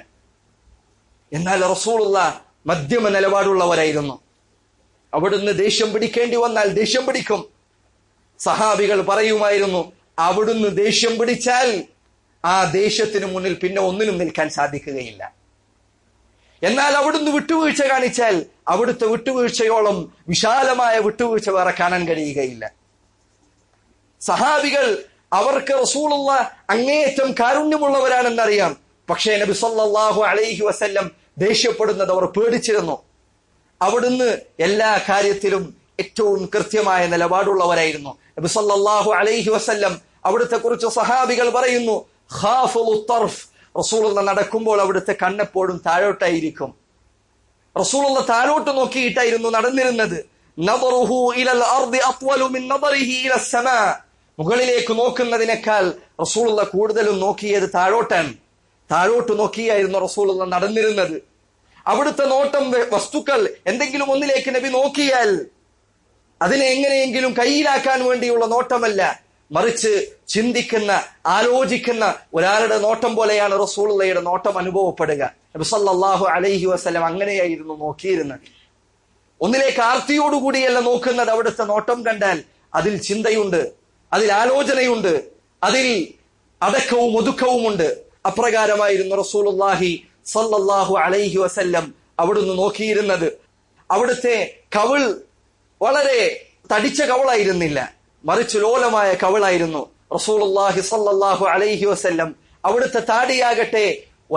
എന്നാൽ റസൂലുള്ള മധ്യമ നിലപാടുള്ളവരായിരുന്നു അവിടുന്ന് ദേഷ്യം പിടിക്കേണ്ടി വന്നാൽ ദേഷ്യം പിടിക്കും സഹാബികൾ പറയുമായിരുന്നു അവിടുന്ന് ദേഷ്യം പിടിച്ചാൽ ആ ദേഷ്യത്തിന് മുന്നിൽ പിന്നെ ഒന്നിനും നിൽക്കാൻ സാധിക്കുകയില്ല എന്നാൽ അവിടുന്ന് വിട്ടുവീഴ്ച കാണിച്ചാൽ അവിടുത്തെ വിട്ടുവീഴ്ചയോളം വിശാലമായ വിട്ടുവീഴ്ച വേറെ കാണാൻ കഴിയുകയില്ല സഹാബികൾ അവർക്ക് റസൂലുള്ള അങ്ങേയറ്റം കാരുണ്യമുള്ളവരാണെന്നറിയാം പക്ഷേ നബി സല്ലല്ലാഹു അലൈഹി വസല്ലം ദേഷ്യപ്പെടുന്നത് അവർ പേടിച്ചിരുന്നു അവിടുന്ന് എല്ലാ കാര്യത്തിലും ഏറ്റവും കൃത്യമായ നിലപാടുള്ളവരായിരുന്നു നബി സല്ലല്ലാഹു അലൈഹി വസല്ലം അവിടുത്തെ കുറിച്ച് സഹാബികൾ പറയുന്നു ഖാഫുൽ തർഫ് റസൂലുള്ള നടക്കുമ്പോൾ അവിടുത്തെ കണ്ണെപ്പോഴും താഴോട്ടായിരിക്കും റസൂലുള്ള താഴോട്ട് നോക്കിയിട്ടായിരുന്നു നടന്നിരുന്നത് നദറുഹു ഇലൽ അർദി അത്വലു മിൻ നദറിഹി ഇല സമാ മുകളിലേക്ക് നോക്കുന്നതിനേക്കാൾ റസൂലുള്ള കൂടുതലും നോക്കിയത് താഴോട്ടാണ് താഴോട്ട് നോക്കിയായിരുന്നു റസൂലുള്ള നടന്നിരുന്നത് അവിടുത്തെ നോട്ടം വസ്തുക്കൾ എന്തെങ്കിലും ഒന്നിലേക്ക് നബി നോക്കിയാൽ അതിനെ എങ്ങനെയെങ്കിലും കയ്യിലാക്കാൻ വേണ്ടിയുള്ള നോട്ടമല്ല മറിച്ച് ചിന്തിക്കുന്ന ആലോചിക്കുന്ന ഒരാളുടെ നോട്ടം പോലെയാണ് റസൂളുള്ളയുടെ നോട്ടം അനുഭവപ്പെടുക നബി സല്ലല്ലാഹു അലൈഹി വസല്ലം അങ്ങനെയായിരുന്നു നോക്കിയിരുന്നത് ഒന്നിലേക്ക് ആർത്തിയോടുകൂടിയല്ല നോക്കുന്നത് അവിടുത്തെ നോട്ടം കണ്ടാൽ അതിൽ ചിന്തയുണ്ട് അതിൽ ആലോചനയുണ്ട് അതിൽ അടക്കവും ഒതുക്കവുമുണ്ട് അപ്രകാരമായിരുന്നു റസൂലുള്ളാഹി സല്ലല്ലാഹു അലൈഹി വസല്ലം അവിടുന്ന് നോക്കിയിരുന്നത് അവിടുത്തെ കവിൾ വളരെ തടിച്ച കവളായിരുന്നില്ല മറിച്ച് ലോലമായ കവിളായിരുന്നു റസൂലുള്ളാഹി സല്ലല്ലാഹു അലൈഹി വസല്ലം അവിടുത്തെ താടിയാകട്ടെ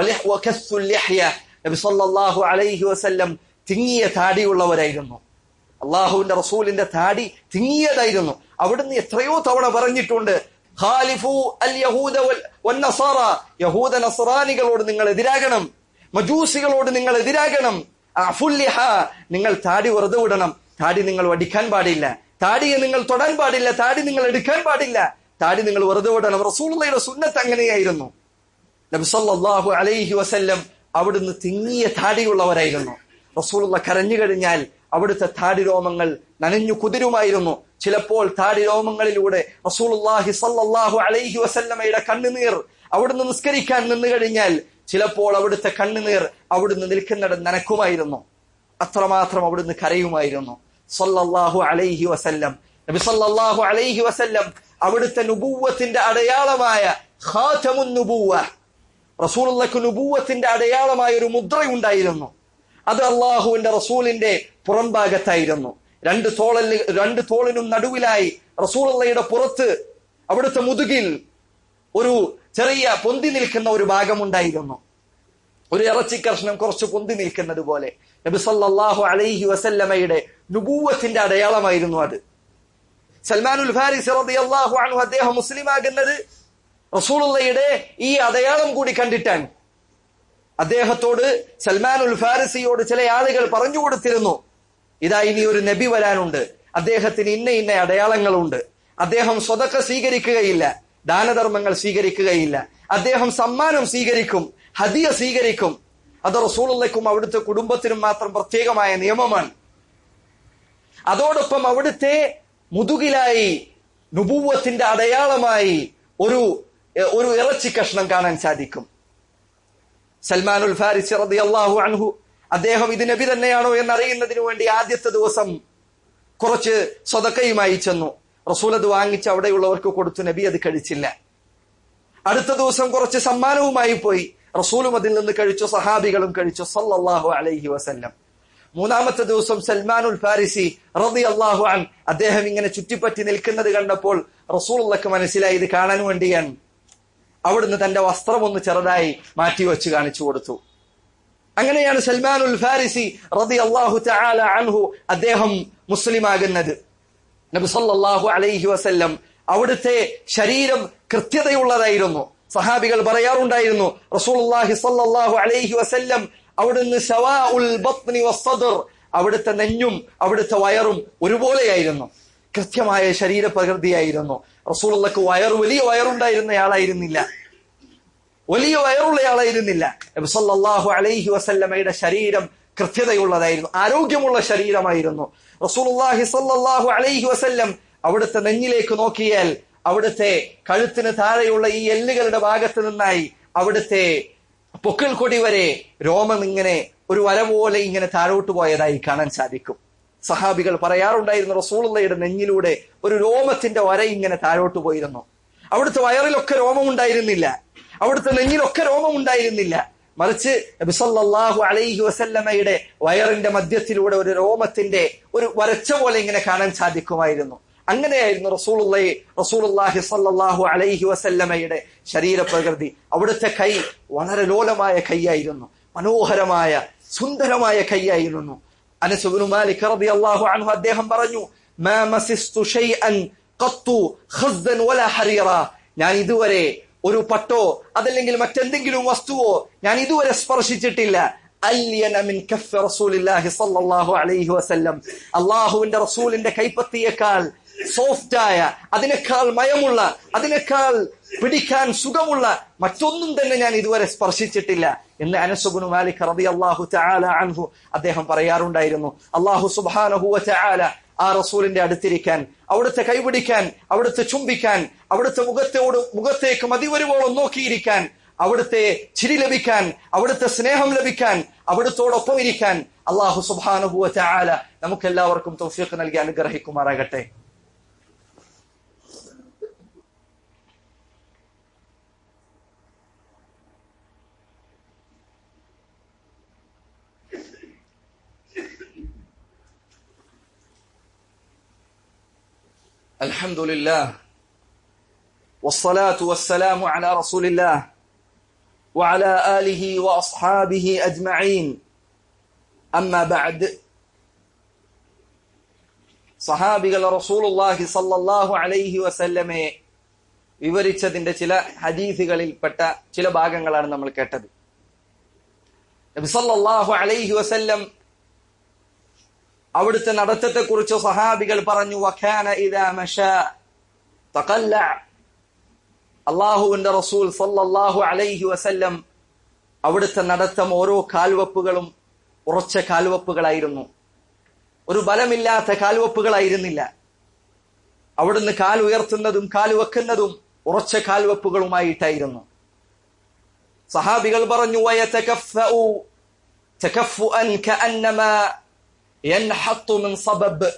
നബി സല്ലല്ലാഹു അലൈഹി വസല്ലം തിങ്ങിയ താടിയുള്ളവരായിരുന്നു അള്ളാഹുവിന്റെ റസൂലിന്റെ താടി തിങ്ങിയതായിരുന്നു അവിടുന്ന് എത്രയോ തവണ പറഞ്ഞിട്ടുണ്ട് ഖാലിഫു അൽ യഹൂദ വന്നസാറ യഹൂദ നസറാനികളോട് നിങ്ങൾ എതിരാകണം മജൂസികളോട് നിങ്ങൾ എതിരാകണം അഫുല്ലിഹ നിങ്ങൾ താടി വെറുതെ വിടണം താടി നിങ്ങൾ വടിക്കാൻ പാടില്ല താടിയെ നിങ്ങൾ തൊടാൻ പാടില്ല താടി നിങ്ങൾ എടുക്കാൻ പാടില്ല താടി നിങ്ങൾ വെറുതെ വിടണം റസൂലുള്ളയുടെ സുന്നത്ത് അങ്ങനെയായിരുന്നു നബി സല്ലല്ലാഹു അലൈഹി വസല്ലം അവിടുന്ന് തിങ്ങിയ താടിയുള്ളവരായിരുന്നു റസൂലുള്ള കരഞ്ഞു കഴിഞ്ഞാൽ അവിടുത്തെ താടി രോമങ്ങൾ നനഞ്ഞു കുതിരുമായിരുന്നു ചിലപ്പോൾ താടി രോമങ്ങളിലൂടെ റസൂലുള്ളാഹി സല്ലല്ലാഹു അലൈഹി വസല്ലമയുടെ കണ്ണുനീർ അവിടുന്ന് നിസ്കരിക്കാൻ നിന്നു കഴിഞ്ഞാൽ ചിലപ്പോൾ അവിടുത്തെ കണ്ണുനീർ അവിടുന്ന് നിൽക്കുന്നിടം നനക്കുമായിരുന്നു അത്രമാത്രം അവിടുന്ന് കരയുമായിരുന്നു സല്ലല്ലാഹു അലൈഹി വസല്ലം നബി സല്ലല്ലാഹു അലൈഹി വസല്ലം അവിടുത്തെ നുബൂവത്തിന്റെ അടയാളമായ ഖാതമുൻ നുബൂവ റസൂലുള്ളാഹിക്ക് നുബൂവത്തിന്റെ അടയാളമായ ഒരു മുദ്രയുണ്ടായിരുന്നു അത് അള്ളാഹുവിന്റെ റസൂലിന്റെ പുറംഭാഗത്തായിരുന്നു രണ്ട് തോളല് രണ്ട് തോളിനും നടുവിലായി റസൂലുള്ളയുടെ പുറത്ത് അവിടുത്തെ മുതുകിൽ ഒരു ചെറിയ പൊന്തി നിൽക്കുന്ന ഒരു ഭാഗമുണ്ടായിരുന്നു ഒരു ഇറച്ചി കഷ്ണം കുറച്ച് പൊന്തി നിൽക്കുന്നത് പോലെ നബി സല്ലല്ലാഹു അലൈഹി വസല്ലമയുടെ നുബൂവത്തിന്റെ അടയാളമായിരുന്നു അത് സൽമാനുൽ ഫാരിസ് റളിയല്ലാഹു അൻഹു അദ്ദേഹം മുസ്ലിമാകുന്നത് റസൂലുള്ളയുടെ ഈ അടയാളം കൂടി കണ്ടിട്ടാണ് അദ്ദേഹത്തോട് സൽമാനുൽ ഫാരിസിയോട് ചില ആളുകൾ പറഞ്ഞു കൊടുത്തിരുന്നു ഇതാ ഇനി ഒരു നബി വരാനുണ്ട് അദ്ദേഹത്തിന് ഇന്ന ഇന്ന അടയാളങ്ങളുണ്ട് അദ്ദേഹം സ്വതക്ക സ്വീകരിക്കുകയില്ല ദാനധർമ്മങ്ങൾ സ്വീകരിക്കുകയില്ല അദ്ദേഹം സമ്മാനം സ്വീകരിക്കും ഹദിയ സ്വീകരിക്കും അത് റസൂലുള്ളയ്ക്കും അവിടുത്തെ കുടുംബത്തിനും മാത്രം പ്രത്യേകമായ നിയമമാണ് അതോടൊപ്പം അവിടുത്തെ മുതുകിലായി നുപൂവത്തിന്റെ അടയാളമായി ഒരു ഒരു ഇറച്ചി കഷ്ണം കാണാൻ സാധിക്കും സൽമാനുൽ ഫാരിസ് റളിയല്ലാഹു അൻഹു അദ്ദേഹം ഇത് നബി തന്നെയാണോ എന്നറിയുന്നതിനു വേണ്ടി ആദ്യത്തെ ദിവസം കുറച്ച് സ്വതക്കയുമായി ചെന്നു റസൂൽ അത് വാങ്ങിച്ച് അവിടെയുള്ളവർക്ക് കൊടുത്തു നബി അത് കഴിച്ചില്ല അടുത്ത ദിവസം കുറച്ച് സമ്മാനവുമായി പോയി റസൂലും അതിൽ നിന്ന് കഴിച്ചു സഹാബികളും കഴിച്ചു സല്ലല്ലാഹു അലൈഹി വസല്ലം മൂന്നാമത്തെ ദിവസം സൽമാനുൽ ഫാരിസി റബി അള്ളാഹു അൻ അദ്ദേഹം ഇങ്ങനെ ചുറ്റിപ്പറ്റി നിൽക്കുന്നത് കണ്ടപ്പോൾ റസൂലുള്ളക്ക് മനസ്സിലായി ഇത് കാണാൻ വേണ്ടിയാണ് അവിടുന്ന് തന്റെ വസ്ത്രം ഒന്ന് ചെറുതായി മാറ്റിവെച്ച് കാണിച്ചു കൊടുത്തു അങ്ങനെയാണ് സൽമാനുൽ ഫാരിസി റബി അള്ളാഹു തആല അൻഹു അദ്ദേഹം മുസ്ലിമാകുന്നത് നബി സല്ലല്ലാഹു അലൈഹി വസല്ലം അവിടുത്തെ ശരീരം കൃത്യതയുള്ളതായിരുന്നു സഹാബികൾ പറയാറുണ്ടായിരുന്നു റസൂലുള്ളാഹി സല്ലല്ലാഹു അലൈഹി വസല്ലം അവിടുന്ന് സവാഉൽ ബത്നി വസ്സദർ അവിടുത്തെ നെഞ്ഞും അവിടുത്തെ വയറും ഒരുപോലെയായിരുന്നു കൃത്യമായ ശരീരപ്രകൃതിയായിരുന്നു റസൂലുള്ളക്ക് വയർ വലിയ വയറുണ്ടായിരുന്നയാളായിരുന്നില്ല വലിയ വയറുള്ളയാളായിരുന്നില്ല നബി സല്ലല്ലാഹു അലൈഹി വസല്ലമയുടെ ശരീരം കൃത്യതയുള്ളതായിരുന്നു ആരോഗ്യമുള്ള ശരീരമായിരുന്നു റസൂലുള്ളാഹി സല്ലല്ലാഹു അലൈഹി വസല്ലം അവിടുത്തെ നെഞ്ഞിലേക്ക് നോക്കിയാൽ അവിടുത്തെ കഴുത്തിന് താഴെയുള്ള ഈ എല്ലുകളുടെ ഭാഗത്ത് നിന്നായി അവിടുത്തെ പൊക്കിൾ കൊടി വരെ രോമം ഇങ്ങനെ ഒരു വര പോലെ ഇങ്ങനെ താഴോട്ട് പോയതായി കാണാൻ സാധിക്കും സഹാബികൾ പറയാറുണ്ടായിരുന്നു റസൂളുള്ളയുടെ നെഞ്ഞിലൂടെ ഒരു രോമത്തിന്റെ വര ഇങ്ങനെ താഴോട്ട് പോയിരുന്നു അവിടുത്തെ വയറിലൊക്കെ രോമം ഉണ്ടായിരുന്നില്ല അവിടുത്തെ നെഞ്ഞിലൊക്കെ രോമം ഉണ്ടായിരുന്നില്ല മറിച്ച് നബിസല്ലാഹു അലൈഹി വസല്ലമയുടെ വയറിന്റെ മധ്യത്തിലൂടെ ഒരു രോമത്തിന്റെ ഒരു വരച്ച പോലെ ഇങ്ങനെ കാണാൻ സാധിക്കുമായിരുന്നു അങ്ങനെയായിരുന്നു റസൂലുള്ളയെ റസൂലുള്ളാഹി സല്ലല്ലാഹു അലൈഹി വസല്ലമയുടെ ശരീരപ്രകൃതി അവിടുത്തെ കൈ വളരെ ലോലമായ കൈയായിരുന്നു മനോഹരമായ സുന്ദരമായ കൈയായിരുന്നു അനസ് ഇബ്നു മാലിക് റളിയല്ലാഹു അൻഹു അദ്ദേഹം പറഞ്ഞു മാ മസിസ്തു ഷൈഅൻ ഖത്തു ഖസ്ദൻ വലാ ഹരീറ ഞാൻ ഇതുവരെ ഒരു പട്ടോ അതല്ലെങ്കിൽ മറ്റെന്തെങ്കിലും വസ്തുവോ ഞാൻ ഇതുവരെ സ്പർശിച്ചിട്ടില്ല അല്യന മിൻ കഫ് റസൂലില്ലാഹി സല്ലല്ലാഹു അലൈഹി വസല്ലം അള്ളാഹുവിന്റെ റസൂലിന്റെ കൈപ്പത്തിയേക്കാൾ സോഫ്റ്റായ അതിനേക്കാൾ മയമുള്ള അതിനേക്കാൾ പിടിക്കാൻ സുഖമുള്ള മറ്റൊന്നും തന്നെ ഞാൻ ഇതുവരെ സ്പർശിച്ചിട്ടില്ല എന്ന് അനസുബുനു മാലിക് റബി അള്ളാഹു ചാല അൻഹു അദ്ദേഹം പറയാറുണ്ടായിരുന്നു അള്ളാഹു സുബാനഹു ചാല ആ റസൂലിന്റെ അടുത്തിരിക്കാൻ അവിടുത്തെ കൈപിടിക്കാൻ അവിടുത്തെ ചുംബിക്കാൻ അവിടുത്തെ മുഖത്തോട് മുഖത്തേക്ക് മതിവരുവോളം നോക്കിയിരിക്കാൻ അവിടുത്തെ ചിരി ലഭിക്കാൻ അവിടുത്തെ സ്നേഹം ലഭിക്കാൻ അവിടുത്തോടൊപ്പം ഇരിക്കാൻ അള്ളാഹു സുബാനുഭൂവ ചാല നമുക്കെല്ലാവർക്കും തൗഫീഖ് നൽകി അനുഗ്രഹിക്കുമാറാകട്ടെ الحمد لله والصلاة والسلام على رسول الله وعلى آله وأصحابه أجمعين أما بعد സഹാബികൾ റസൂലുള്ളാഹി സല്ലല്ലാഹു അലൈഹി വസല്ലമയെ വിവരിച്ചതിന്റെ ചില ഹദീസുകളിൽപ്പെട്ട ചില ഭാഗങ്ങളാണ് നമ്മൾ കേട്ടത് നബി സല്ലല്ലാഹു അലൈഹി വസല്ലം അവിടുത്തെ നടത്തത്തെക്കുറിച്ച് സഹാബികൾ പറഞ്ഞു വഖാന ഇദാ മശാ തഖല്ല അള്ളാഹുവിന്റെ റസൂൽ സല്ലല്ലാഹു അലൈഹി വസല്ലം അവിടുത്തെ നടത്തം ഓരോ കാൽവപ്പുകളും ഉറച്ച കാൽവപ്പുകളായിരുന്നു ഒരു ബലമില്ലാത്ത കാൽവപ്പുകളായിരുന്നില്ല അവിടുന്ന് കാൽ ഉയർത്തുന്നതും കാൽ വെക്കുന്നതും ഉറച്ച കാൽവപ്പുകളുമായിട്ടായിരുന്നു സഹാബികൾ പറഞ്ഞു വയതകഫഉ തകഫുഅൻ കഅന്നമാ യൻഹത്തു മിൻ സബബ്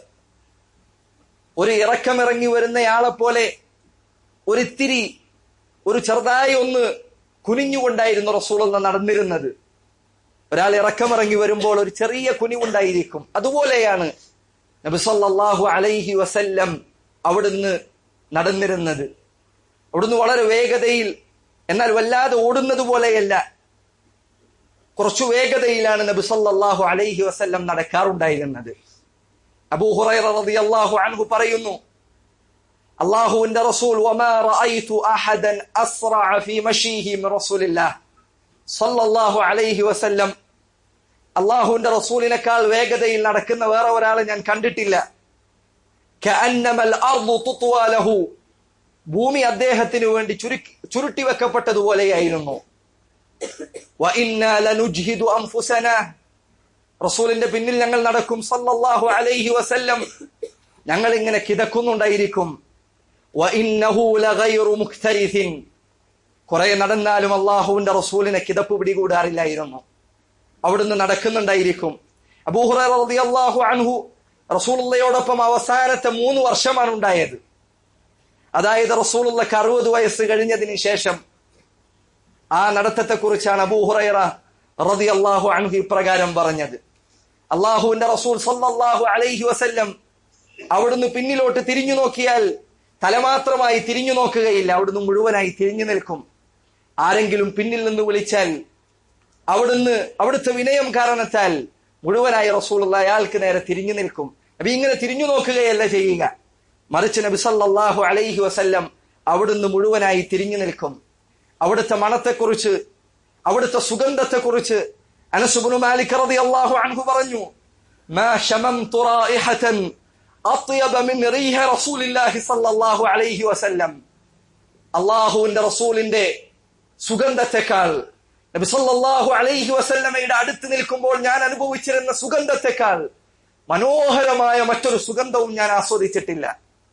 ഒരു ഇറക്കമിറങ്ങി വരുന്നയാളെ പോലെ ഒരിത്തിരി ഒരു ചെറുതായി ഒന്ന് കുനിഞ്ഞുകൊണ്ടായിരുന്നു റസൂലുള്ള നടന്നിരുന്നത് ഒരാൾ ഇറക്കമിറങ്ങി വരുമ്പോൾ ഒരു ചെറിയ കുനിവുണ്ടായിരിക്കും അതുപോലെയാണ് നബി സല്ലല്ലാഹു അലൈഹി വസല്ലം അവിടുന്ന് നടന്നിരുന്നത് അവിടുന്ന് വളരെ വേഗതയിൽ എന്നാൽ വല്ലാതെ ഓടുന്നത് പോലെയല്ല കുറച്ചു വേഗതയിലാണ് നബി സല്ലല്ലാഹു അലൈഹി വസല്ലം നടക്കാറുണ്ടായിരുന്നത് അബൂ ഹുറൈറ റളിയല്ലാഹു അൻഹു പറയുന്നു അള്ളാഹുവിന്റെ റസൂൽ വമാ റഅയ്തു അഹദൻ അസ്റഅ ഫീ മശീഹി മിൻ റസൂലില്ലാഹ് സല്ലല്ലാഹു അലൈഹി വസല്ലം അള്ളാഹുവിന്റെ റസൂലിനേക്കാൾ വേഗതയിൽ നടക്കുന്ന വേറെ ഒരാളെ ഞാൻ കണ്ടിട്ടില്ല കഅന്നമൽ അർദു തുത്വാ ലഹു ഭൂമി അദ്ദേഹത്തിന് വേണ്ടി ചുരുക്കി ചുരുട്ടി വെക്കപ്പെട്ടതുപോലെയായിരുന്നു വഇന്നാ ലനുജ്ഹിദു അൻഫുസനാ റസൂലിന്റെ പിന്നിൽ ഞങ്ങൾ നടക്കും സല്ലല്ലാഹു അലൈഹി വസല്ലം ഞങ്ങൾ ഇങ്ങനെ കിതക്കുന്നുണ്ടായിരിക്കും വഇന്നഹു ലഗൈറു മുഖ്തരിസിൻ കുറെ നടന്നാലും അള്ളാഹുവിന്റെ റസൂലിനെ കിതപ്പ് പിടികൂടാറില്ലായിരുന്നു അവിടുന്ന് നടക്കുന്നുണ്ടായിരിക്കും അബൂഹുറൈറ റളിയല്ലാഹു അൻഹു റസൂലുള്ളയോടൊപ്പം അവസാനത്തെ മൂന്ന് വർഷമാണ് ഉണ്ടായത് അതായത് റസൂലുള്ളക്ക് അറുപത് വയസ്സ് കഴിഞ്ഞതിന് ശേഷം ആ നടത്തത്തെ കുറിച്ചാണ് അബൂഹുറൈറ റളിയല്ലാഹു അൻഹു ഇപ്രകാരം പറഞ്ഞത് അള്ളാഹുവിന്റെ റസൂൽ സല്ലല്ലാഹു അലൈഹി വസല്ലം അവിടുന്ന് പിന്നിലോട്ട് തിരിഞ്ഞു നോക്കിയാൽ തലമാത്രമായി തിരിഞ്ഞു നോക്കുകയില്ല അവിടുന്ന് മുഴുവനായി തിരിഞ്ഞു നിൽക്കും ആരെങ്കിലും പിന്നിൽ നിന്ന് വിളിച്ചാൽ അവിടുന്ന് അവിടുത്തെ വിനയം കാരണത്താൽ മുഴുവനായി റസൂലുള്ള അയാൾക്ക് നേരെ തിരിഞ്ഞു നിൽക്കും നബി ഇങ്ങനെ തിരിഞ്ഞു നോക്കുകയല്ല ചെയ്യുക മറിച്ച് നബി സല്ലല്ലാഹു അലൈഹി വസല്ലം അവിടുന്ന് മുഴുവനായി തിരിഞ്ഞു നിൽക്കും അവിടുത്തെ മണത്തെക്കുറിച്ച് അവിടുത്തെ സുഗന്ധത്തെക്കുറിച്ച് അനസുബുനു മാലിക് റളിയല്ലാഹു അൻഹു പറഞ്ഞു മാ ശമംതു റായിഹതൻ അത്യബ മിൻ റീഹ റസൂലില്ലാഹി സല്ലല്ലാഹു അലൈഹി വസല്ലം അള്ളാഹുവിന്റെ റസൂലിന്റെ സുഗന്ധത്തെക്കാൾ നബി സല്ലല്ലാഹു അലൈഹി വസല്ലമയുടെ അടുത്ത് നിൽക്കുമ്പോൾ ഞാൻ അനുഭവിച്ചിരുന്ന സുഗന്ധത്തെക്കാൾ മനോഹരമായ മറ്റൊരു സുഗന്ധവും ഞാൻ ആസ്വദിച്ചിട്ടില്ല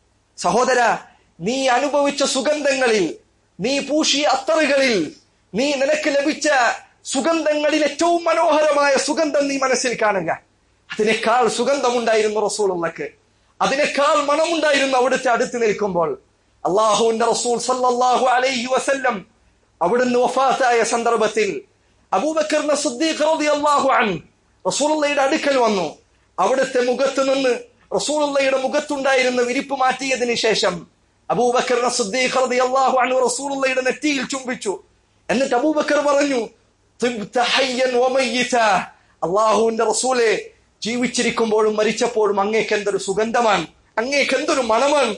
സഹോദര നീ അനുഭവിച്ച സുഗന്ധങ്ങളിൽ നീ പൂശിയ അത്തറുകളിൽ നീ നിനക്ക് ലഭിച്ച സുഗന്ധങ്ങളിൽ ഏറ്റവും മനോഹരമായ സുഗന്ധം നീ മനസ്സിൽ കാണുക അതിനേക്കാൾ സുഗന്ധമുണ്ടായിരുന്നു റസൂലുള്ളക്ക് അതിനേക്കാൾ മണമുണ്ടായിരുന്നു അവിടുത്തെ അടുത്ത് നിൽക്കുമ്പോൾ അള്ളാഹുവിന്റെ റസൂൽ സല്ലല്ലാഹു അലൈഹി വസല്ലം അവിടുന്ന് വഫാത്തായ സന്ദർഭത്തിൽ അബൂബക്കറിന്റെ സിദ്ദീഖ് റളിയല്ലാഹു അൻ റസൂലുള്ളയുടെ അടുക്കൽ വന്നു അവിടുത്തെ മുഖത്ത് നിന്ന് റസൂലുള്ളയുടെ മുഖത്തുണ്ടായിരുന്ന വിരിപ്പ് മാറ്റിയതിനു ശേഷം അബൂബക്കറിന്റെ സിദ്ദീഖ് റളിയല്ലാഹു അൻഹു റസൂലുള്ളയുടെ നെറ്റിയിൽ ചുംബിച്ചു എന്നിട്ട് അബൂബക്കർ പറഞ്ഞു "തിബ്ത ഹയ്യൻ വമയ്യിതാ." അള്ളാഹുവിന്റെ റസൂലെ ജീവിച്ചിരിക്കുമ്പോഴും മരിച്ചപ്പോഴും അങ്ങേക്ക് എന്തൊരു സുഗന്ധമാണ് അങ്ങേക്ക് എന്തൊരു മണമാണ്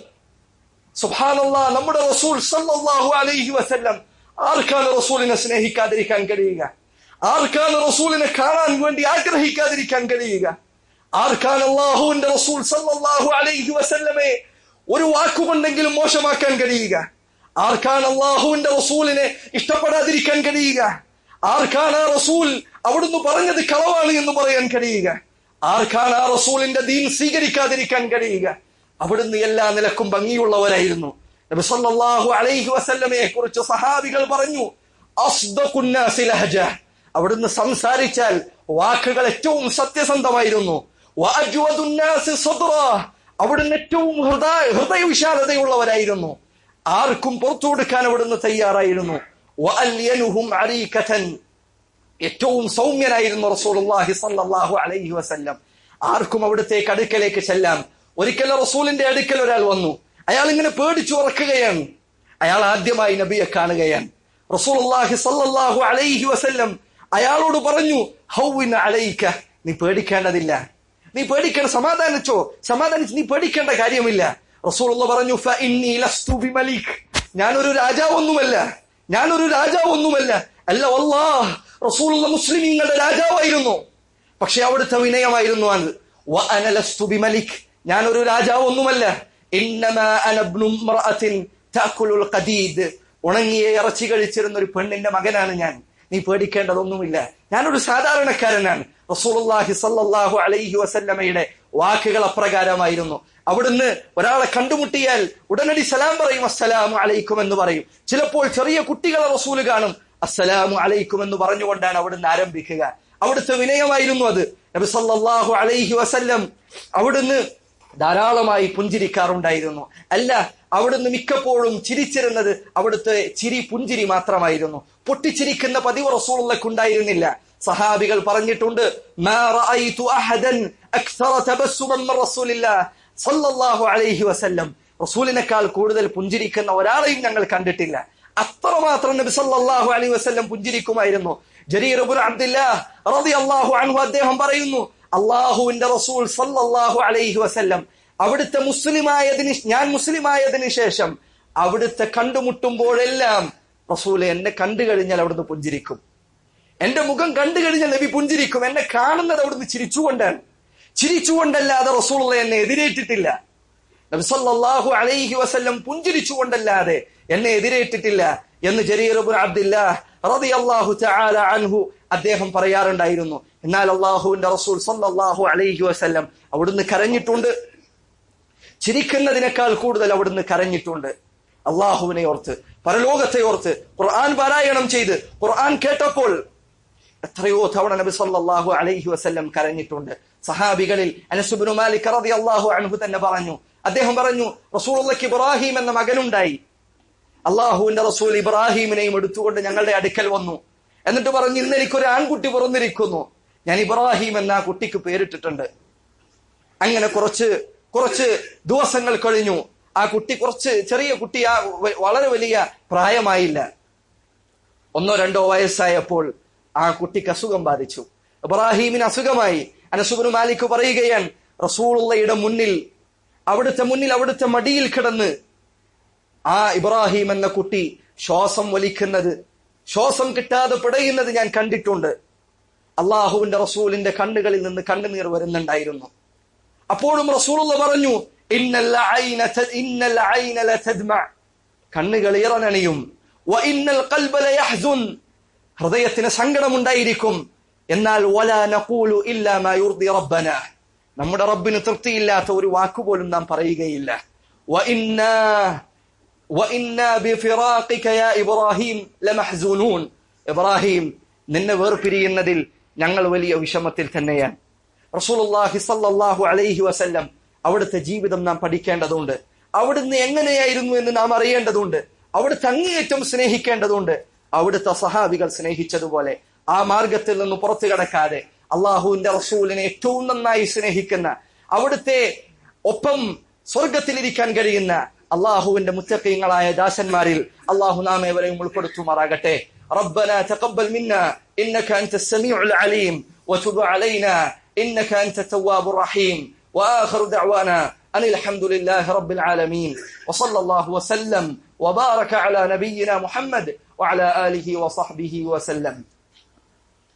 സുബ്ഹാനല്ലാ നമ്മുടെ റസൂൽ സല്ലല്ലാഹു അലൈഹി വസല്ലം ആർക്കാണ് റസൂലിനെ സ്നേഹിക്കാതിരിക്കാൻ കഴിയുക ആർക്കാണ് റസൂലിനെ കാണാൻ വേണ്ടി ആഗ്രഹിക്കാതിരിക്കാൻ കഴിയുക ആർക്കാണ് അള്ളാഹുവിന്റെ റസൂൽ സല്ലല്ലാഹു അലൈഹി വസല്ലമെ ഒരു വാക്കുകൊണ്ടെങ്കിലും മോശമാക്കാൻ കഴിയുക ആർക്കാണ് അള്ളാഹുവിന്റെ റസൂലിനെ ഇഷ്ടപ്പെടാതിരിക്കാൻ കഴിയുക ആർക്കാണ് ആ റസൂൽ അവിടുന്ന് പറഞ്ഞത് കളവാണ് എന്ന് പറയാൻ കഴിയുക ആർക്കാണ് ആ റസൂലിന്റെ ദീൻ സ്വീകരിക്കാതിരിക്കാൻ കഴിയുക അവിടുന്ന് എല്ലാ നിലക്കും ഭംഗിയുള്ളവരായിരുന്നു നബി സല്ലല്ലാഹു അലൈഹി വസല്ലമയെ കുറിച്ച് സഹാബികൾ പറഞ്ഞു അസ്ദഖുൻ നാസി ലഹജ അവിടുന്ന് സംസാരിച്ചാൽ വാക്കുകൾ ഏറ്റവും സത്യസന്ധമായിരുന്നു വഅജ്വദുൻ നാസി സദ്റ അവിടുന്ന് ഏറ്റവും ഹൃദയ ഹൃദയവിശാലതയുള്ളവരായിരുന്നു ആർക്കും പുറത്തു കൊടുക്കാൻ അവിടുന്ന് തയ്യാറായിരുന്നു വഅല്യനുഹും അരീകതൻ ഏറ്റവും സൗമ്യനായിരുന്നു റസൂലുള്ളാഹി സല്ലല്ലാഹു അലൈഹി വസല്ലം ആർക്കും അവിടുത്തേക്ക് അടുക്കലേക്ക് ചെല്ലാം ഒരിക്കൽ റസൂലിന്റെ അടുക്കൽ ഒരാൾ വന്നു അയാൾ ഇങ്ങനെ പേടിച്ചു ഉറക്കുകയാണ് അയാൾ ആദ്യമായി നബിയെ കാണുകയാണ് റസൂലുള്ളാഹി സല്ലല്ലാഹു അലൈഹി വസല്ലം അയാളോട് പറഞ്ഞു ഹൗവിൻ അലൈക നീ പേടിക്കേണ്ടതില്ല നീ പേടിക്കണം സമാധാനിച്ചോ സമാധാനിച്ച് നീ പേടിക്കേണ്ട കാര്യമില്ല റസൂലുള്ള പറഞ്ഞു ഫഇന്നി ലസ്തു ബിമലിക് ഞാനൊരു രാജാവൊന്നുമല്ല ഞാനൊരു രാജാവൊന്നുമല്ല അല്ല വല്ലാഹ് റസൂലുള്ള മുസ്ലിമീങ്ങളുടെ രാജാവായിരുന്നു പക്ഷെ അവിടുത്തെ വിനയമായിരുന്നു അത് വഅന ലസ്തു ബിമലിക് ഞാനൊരു രാജാവൊന്നുമല്ല ഇന്നമാ അന ഇബ്നു ഇംറഅത്തിൻ തഅകുലുൽ ഖദീദ് ഉണങ്ങിയ ഇറച്ചി കഴിച്ചിരുന്ന ഒരു പെണ്ണിന്റെ മകനാണ് ഞാൻ നീ പേടിക്കേണ്ടതൊന്നുമില്ല ഞാനൊരു സാധാരണക്കാരനാണ് റസൂലുള്ളാഹി സല്ലല്ലാഹു അലൈഹി വസല്ലമയുടെ വാക്കുകൾ അപ്രകാരമായിരുന്നു അവിടുന്ന് ഒരാളെ കണ്ടുമുട്ടിയാൽ ഉടനടി സലാം പറയും അസ്സലാമു അലൈക്കും എന്ന് പറയും ചിലപ്പോൾ ചെറിയ കുട്ടികളെ റസൂല് കാണും അസ്സലാമു അലൈക്കും എന്ന് പറഞ്ഞുകൊണ്ടാണ് അവിടുന്ന് ആരംഭിക്കുക അവിടുത്തെ വിനയമായിരുന്നു അത് നബി സല്ലല്ലാഹു അലൈഹി വസല്ലം അവിടുന്ന് ധാരാളമായി പുഞ്ചിരിക്കാറുണ്ടായിരുന്നു അല്ല അവിടുന്ന് മിക്കപ്പോഴും ചിരിച്ചിരുന്നത് അവിടുത്തെ ചിരി പുഞ്ചിരി മാത്രമായിരുന്നു പൊട്ടിച്ചിരിക്കുന്ന പതിവ് റസൂലുള്ളക്കുണ്ടായിരുന്നില്ല സഹാബികൾ പറഞ്ഞിട്ടുണ്ട് "മാ റഅയ്തു അഹദൻ അക്സറ തബസ്സുമൻ മിൻ റസൂലില്ലാഹ് സല്ലല്ലാഹു അലൈഹി വസല്ലം റസൂലിനേക്കാൾ കൂടുതൽ പുഞ്ചിരിക്കുന്ന ഒരാളെയും ഞങ്ങൾ കണ്ടിട്ടില്ല അത്രമാത്രം നബി സല്ലല്ലാഹു അലൈഹി വസല്ലം പുഞ്ചിരിക്കുമായിരുന്നു ജരീർ ഇബ്നു അബ്ദുല്ലാഹ് റളിയല്ലാഹു അൻഹു അദ്ദേഹം പറയുന്നു അള്ളാഹുവിന്റെ റസൂൽ സല്ലല്ലാഹു അലൈഹി വസല്ലം അവിടുത്തെ മുസ്ലിമായതിന് ഞാൻ മുസ്ലിമായതിനു ശേഷം അവിടുത്തെ കണ്ടുമുട്ടുമ്പോഴെല്ലാം റസൂൽ എന്നെ കണ്ടു കഴിഞ്ഞാൽ അവിടുന്ന് പുഞ്ചിരിക്കും എന്റെ മുഖം കണ്ടു കഴിഞ്ഞാൽ നബി പുഞ്ചിരിക്കും എന്നെ കാണുന്നത് അവിടുന്ന് ചിരിച്ചുകൊണ്ടാണ് ചിരിച്ചുകൊണ്ടല്ലാതെ റസൂൾ എന്നെ എതിരേറ്റിട്ടില്ല നബി സല്ലല്ലാഹു അലൈഹി വസല്ലം പുഞ്ചിരിച്ചുകൊണ്ടല്ലാതെ എന്നെ എതിരേറ്റിട്ടില്ല എന്ന് ജരീർ ഇബ്നു അബ്ദുല്ലാഹ് റളിയല്ലാഹു തആല അൻഹു അദ്ദേഹം പറയാറുണ്ടായിരുന്നു എന്നാൽ അള്ളാഹുവിന്റെ റസൂൽ സല്ലല്ലാഹു അലൈഹി വസല്ലം അവിടുന്ന് കരഞ്ഞിട്ടുണ്ട് ചിരിക്കുന്നതിനേക്കാൾ കൂടുതൽ അവിടുന്ന് കരഞ്ഞിട്ടുണ്ട് അള്ളാഹുവിനെ ഓർത്ത് പരലോകത്തെ ഓർത്ത് ഖുർആൻ പാരായണം ചെയ്ത് ഖുർആൻ കേട്ടപ്പോൾ എത്രയോ തവണ നബി സല്ലല്ലാഹു അലൈഹി വസല്ലം കരഞ്ഞിട്ടുണ്ട് സഹാബികളിൽ അനസുബ്നു മാലിക് റളിയല്ലാഹു അൻഹു തന്നെ പറഞ്ഞു അദ്ദേഹം പറഞ്ഞു റസൂലുള്ളാഹി ഇബ്രാഹിം എന്ന മകനുണ്ടായി അള്ളാഹുവിന്റെ റസൂൽ ഇബ്രാഹിമിനെയും എടുത്തുകൊണ്ട് ഞങ്ങളുടെ അടുക്കൽ വന്നു എന്നിട്ട് പറഞ്ഞു ഇന്ന് എനിക്കൊരു ആൺകുട്ടി പിറന്നിരിക്കുന്നു ഞാൻ ഇബ്രാഹിം എന്ന ആ കുട്ടിക്ക് പേരിട്ടിട്ടുണ്ട് അങ്ങനെ കുറച്ച് കുറച്ച് ദിവസങ്ങൾ കഴിഞ്ഞു ആ കുട്ടി കുറച്ച് ചെറിയ കുട്ടി ആ വ- വളരെ വലിയ പ്രായമായില്ല ഒന്നോ രണ്ടോ വയസ്സായപ്പോൾ ആ കുട്ടിക്ക് അസുഖം ബാധിച്ചു ഇബ്രാഹീമിന് അസുഖമായി അനസുബിന് മാലിക് പറയുകയാണ് റസൂളുള്ളയുടെ മുന്നിൽ അവിടുത്തെ മുന്നിൽ അവിടുത്തെ മടിയിൽ കിടന്ന് ആ ഇബ്രാഹിം എന്ന കുട്ടി ശ്വാസം വലിക്കുന്നത് ശ്വാസം കിട്ടാതെ പിടയുന്നത് ഞാൻ കണ്ടിട്ടുണ്ട് അള്ളാഹുവിന്റെ റസൂലിന്റെ കണ്ണുകളിൽ നിന്ന് കണ്ണുനീർ വരുന്നുണ്ടായിരുന്നു അപ്പോഴും റസൂലുള്ള പറഞ്ഞു ഇന്നൽ ഐന ത- ഇന്നൽ ഐന ലതദ്മ കണ്ണുകൾ ഇറനണിയും വ ഇന്നൽ ഖൽബ ലയഹ്സുൻ ഹൃദയത്തിന് സങ്കടമുണ്ടായിരിക്കും എന്നാൽ വലാ നഖൂലു ഇല്ലാ മാ യുർദി റബ്ബന നമ്മുടെ റബ്ബിന് തൃപ്തിയില്ലാത്ത ഒരു വാക്കുപോലും നാം പറയുകയില്ല വ ഇന്നാ وإنا بفراقك يا إبراهيم لمحزونون ഇബ്രാഹിം നിന്നെ വേർപിരിയുന്നതിൽ ഞങ്ങൾ വലിയ വിഷമത്തിൽ തന്നെയാണ് റസൂലുള്ളാഹി സല്ലല്ലാഹു അലൈഹി വസല്ലം അവിടുത്തെ ജീവിതം നാം പഠിക്കേണ്ടതുണ്ട് അവിടുന്ന് എങ്ങനെയായിരുന്നു എന്ന് നാം അറിയേണ്ടതുണ്ട് അവിടുത്തെ അങ്ങേയറ്റം സ്നേഹിക്കേണ്ടതുണ്ട് അവിടുത്തെ സഹാബികൾ സ്നേഹിച്ചതുപോലെ ആ മാർഗത്തിൽ നിന്ന് പുറത്തു കടക്കാതെ അള്ളാഹുവിന്റെ റസൂലിനെ ഏറ്റവും നന്നായി സ്നേഹിക്കുന്ന അവിടുത്തെ ഒപ്പം സ്വർഗത്തിലിരിക്കാൻ കഴിയുന്ന അള്ളാഹുവിന്റെ മുത്തക്കീങ്ങളായ ദാസന്മാരിൽ അള്ളാഹു നാം ഏവരെയും ഉൾപ്പെടുത്തുമാറാകട്ടെ ربنا تقبل منا إنك أنت السميع العليم وتب علينا إنك أنت التواب الرحيم وآخر دعوانا أن الحمد لله رب العالمين وصلى الله وسلم وبارك على نبينا محمد وعلى آله وصحبه وسلم